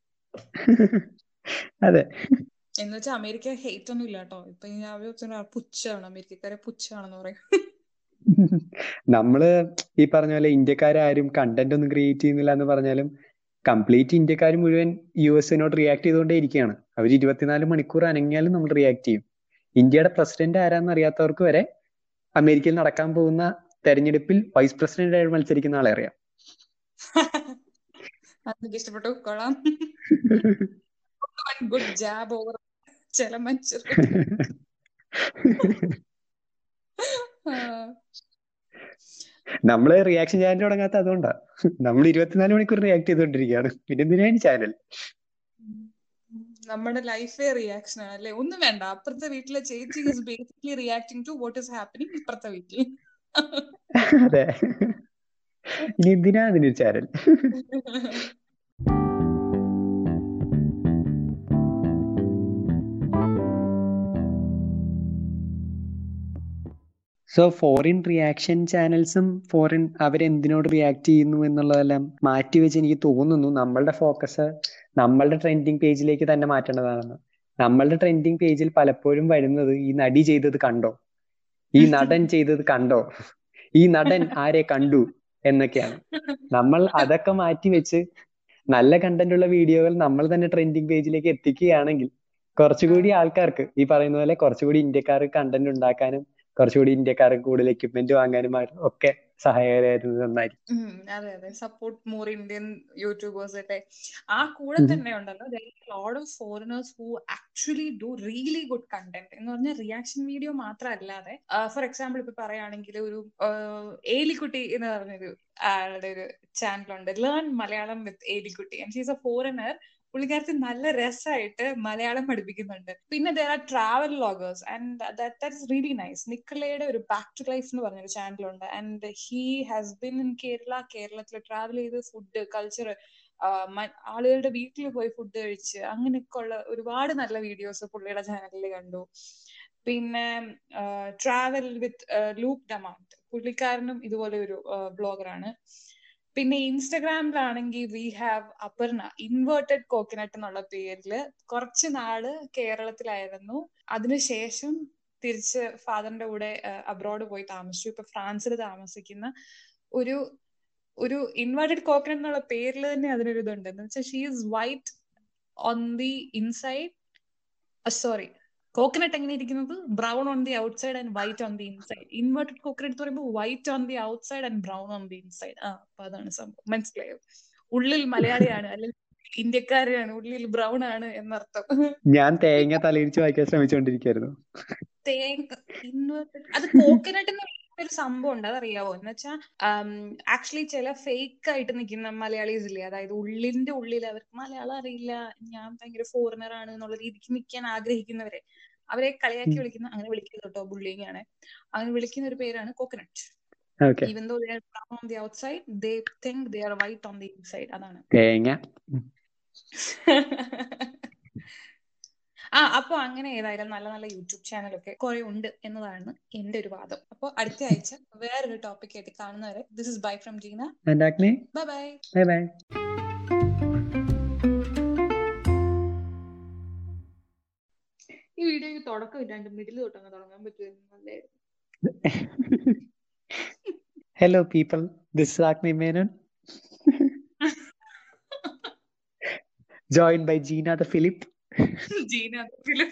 അതെ എന്ന് വെച്ചാൽ അമേരിക്ക ഹെയ്റ്റ് ഒന്നും ഇല്ല കേട്ടോ ഇപ്പൊ ഈ അവര് വെച്ചാൽ പുച്ഛമാണ് അമേരിക്കക്കാരെ പുച്ഛാണെന്ന് പറയും നമ്മള് ഈ പറഞ്ഞ പോലെ ഇന്ത്യക്കാരും കണ്ടന്റ് ഒന്നും ക്രിയേറ്റ് ചെയ്യുന്നില്ല എന്ന് പറഞ്ഞാലും കംപ്ലീറ്റ് ഇന്ത്യക്കാർ മുഴുവൻ യു എസിനോട് റിയാക്ട് ചെയ്തുകൊണ്ടേ ഇരിക്കുകയാണ് അവർ ഇരുപത്തിനാല് മണിക്കൂർ അനങ്ങിയാലും നമ്മൾ റിയാക്ട് ചെയ്യും ഇന്ത്യയുടെ പ്രസിഡന്റ് ആരാന്ന് അറിയാത്തവർക്ക് വരെ അമേരിക്കയിൽ നടക്കാൻ പോകുന്ന തെരഞ്ഞെടുപ്പിൽ വൈസ് പ്രസിഡന്റ് ആയിട്ട് മത്സരിക്കുന്ന ആളെ അറിയാം അതെനിക്ക് ഇഷ്ടപ്പെട്ടു കൊള്ളാം ഗുഡ് ജാബ് ഓവർ ചില മനുഷ്യർക്ക് ആ. നമ്മള് റിയാക്ഷൻ ചാനൽ തുടങ്ങാത്ത അതുകൊണ്ടാ നമ്മൾ ഇരുപത്തിനാല് മണിക്കൂർ റിയാക്ട് ചെയ്തുകൊണ്ടിരിക്കുകയാണ് പിന്നെ എന്തിനാണ് ചാനൽ നമ്മുടെ ലൈഫേ റിയാക്ഷൻ ആണ് അല്ലെ ഒന്നും വേണ്ട അപ്പുറത്തെ വീട്ടിലെ ചേച്ചി is basically reacting to what is happening ഇപ്പുറത്തെ വീട്ടിൽ അതെ ഇനി എന്തിനാ അതിനൊരു ചാനൽ സോ ഫോറിൻ റിയാക്ഷൻ ചാനൽസും ഫോറിൻ അവരെന്തിനോട് റിയാക്ട് ചെയ്യുന്നു എന്നുള്ളതെല്ലാം മാറ്റി വെച്ച് എനിക്ക് തോന്നുന്നു നമ്മളുടെ ഫോക്കസ് നമ്മളുടെ ട്രെൻഡിങ് പേജിലേക്ക് തന്നെ മാറ്റേണ്ടതാണെന്ന് നമ്മളുടെ ട്രെൻഡിങ് പേജിൽ പലപ്പോഴും വരുന്നത് ഈ നടി ചെയ്തത് കണ്ടോ ഈ നടൻ ചെയ്തത് കണ്ടോ ഈ നടൻ ആരെ കണ്ടു എന്നൊക്കെയാണ് നമ്മൾ അതൊക്കെ മാറ്റി വെച്ച് നല്ല കണ്ടന്റ് ഉള്ള വീഡിയോകൾ നമ്മൾ തന്നെ ട്രെൻഡിങ് പേജിലേക്ക് എത്തിക്കുകയാണെങ്കിൽ കുറച്ചുകൂടി ആൾക്കാർക്ക് ഈ പറയുന്ന പോലെ കുറച്ചുകൂടി ഇന്ത്യക്കാർക്ക് കണ്ടന്റ് ഉണ്ടാക്കാനും കുറച്ചുകൂടി ഇന്ത്യക്കാർക്ക് കൂടുതൽ എക്യുപ്മെന്റ് വാങ്ങാനും ഒക്കെ സഹായകരമായിരുന്നു നന്നായിരിക്കും ഉം, അതെ അതെ സപ്പോർട്ട് മോർ ഇന്ത്യൻ യൂട്യൂബേഴ്സ് ഒക്കെ ആ കൂടെ ഉം. തന്നെ തന്നെ ഉണ്ടല്ലോ load of foreigners who actually do really good content എന്ന് പറഞ്ഞാൽ റിയാക്ഷൻ വീഡിയോ മാത്രമല്ലാതെ ഫോർ എക്സാമ്പിൾ ഇപ്പൊ പറയുകയാണെങ്കിൽ ഒരു ആഹ്, ഏലിക്കുട്ടി എന്ന് പറഞ്ഞൊരു ആളുടെ ഒരു ചാനലുണ്ട് learn Malayalam with Elikutty and she's a foreigner പുള്ളിക്കാരത്തി നല്ല രസമായിട്ട് മലയാളം പഠിപ്പിക്കുന്നുണ്ട് പിന്നെ there are travel vloggers and that is really nice നിക്കലയുടെ ഒരു ബാക്ക് ടു ലൈഫ് എന്ന് പറഞ്ഞൊരു ചാനലുണ്ട് and he has been in Kerala കേരളത്തിൽ ട്രാവൽ ചെയ്ത് ഫുഡ് കൾച്ചർ ആളുകളുടെ വീട്ടിൽ പോയി ഫുഡ് കഴിച്ച് അങ്ങനെയൊക്കെ ഉള്ള ഒരുപാട് നല്ല വീഡിയോസ് പുള്ളിയുടെ ചാനലിൽ കണ്ടു പിന്നെ ട്രാവൽ വിത്ത് ലൂക്ക് ഡമാൻഡ് പുള്ളിക്കാരനും ഇതുപോലെ ഒരു ബ്ലോഗറാണ് പിന്നെ ഇൻസ്റ്റഗ്രാമിലാണെങ്കിൽ we have Aparna inverted coconut എന്നുള്ള പേരില് കുറച്ച് നാള് കേരളത്തിലായിരുന്നു അതിനുശേഷം തിരിച്ച് ഫാദറിന്റെ കൂടെ അബ്രോഡ് പോയി താമസിച്ചു ഇപ്പൊ ഫ്രാൻസിൽ താമസിക്കുന്ന ഒരു ഒരു ഇൻവേർട്ടഡ് കോക്കനട്ട് എന്നുള്ള പേരിൽ തന്നെ അതിനൊരു ഇതുണ്ട് എന്ന് വെച്ചാൽ she is white on the inside sorry coconut എങ്ങനെ ഇരിക്കുന്നത് brown on the outside and white on the inside inverted coconut എന്ന് പറയുമ്പോൾ white on the outside and brown on the inside ആ അപ്പൊ അതാണ് സംഭവം മനസ്സിലായോ ഉള്ളിൽ മലയാളിയാണ് അല്ലെങ്കിൽ ഇന്ത്യക്കാരാണ് ഉള്ളിൽ ബ്രൗൺ ആണ് എന്നർത്ഥം ഞാൻ തേങ്ങ തലയിരിച്ച് വായിക്കാൻ ശ്രമിച്ചുകൊണ്ടിരിക്കുകയായിരുന്നു തേങ്ങ ഇൻവേർട്ടഡ് അത് കോക്കനട്ട് എന്ന് ഒരു സംഭവം ഉണ്ട് അതറിയാവോ എന്ന് വെച്ചാൽ ആക്ച്വലി ചില ഫേക്ക് ആയിട്ട് നിൽക്കുന്ന മലയാളീസ് ഇല്ലേ അതായത് ഉള്ളിന്റെ ഉള്ളിൽ അവർക്ക് മലയാളം അറിയില്ല ഞാൻ ഭയങ്കര ഫോറിനർ ആണ് എന്നുള്ള രീതിക്ക് നിൽക്കാൻ ആഗ്രഹിക്കുന്നവരെ അവരെ കളിയാക്കി വിളിക്കുന്ന അങ്ങനെ വിളിക്കുന്നത് കേട്ടോ ബുള്ളിങ് ആണ് അങ്ങനെ വിളിക്കുന്ന ഒരു പേരാണ് coconut okay even though they are brown on the outside they think they are white on the inside അതാണ് തേങ്ങ ആ അപ്പൊ അങ്ങനെ ഏതായാലും നല്ല നല്ല യൂട്യൂബ് ചാനലൊക്കെ കുറെ ഉണ്ട് എന്നതാണ് എന്റെ ഒരു വാദം അപ്പൊ അടുത്ത ആഴ്ച വേറൊരു ടോപ്പിക് ആയിട്ട് കാണുന്നവരെ this is bye from Gina and Agni bye bye bye bye ഈ വീഡിയോക്ക് തുടക്കം ഇല്ലാണ്ട് മിഡിൽ തൊട്ടങ്ങ് തുടങ്ങാൻ പറ്റുമായിരുന്നു നല്ലായിരുന്നു Hello, people. This is Agni Menon, joined by Gina the Philip. Gina Philip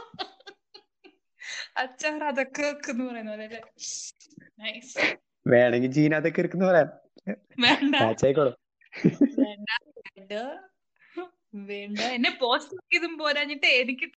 അച്ചാർ അതൊക്കെ എന്ന് പറയുന്ന പോലെ അല്ലേ നൈസ് വേണമെങ്കിൽ ജീന അതൊക്കെ ഇരിക്കുന്ന പറയാം വേണ്ട കാച്ചായിക്കോളും വേണ്ട വേണ്ട വേണ്ട എന്നെ പോസ്റ്റ് ചെയ്തും പോരാഞ്ഞിട്ട് എനിക്ക്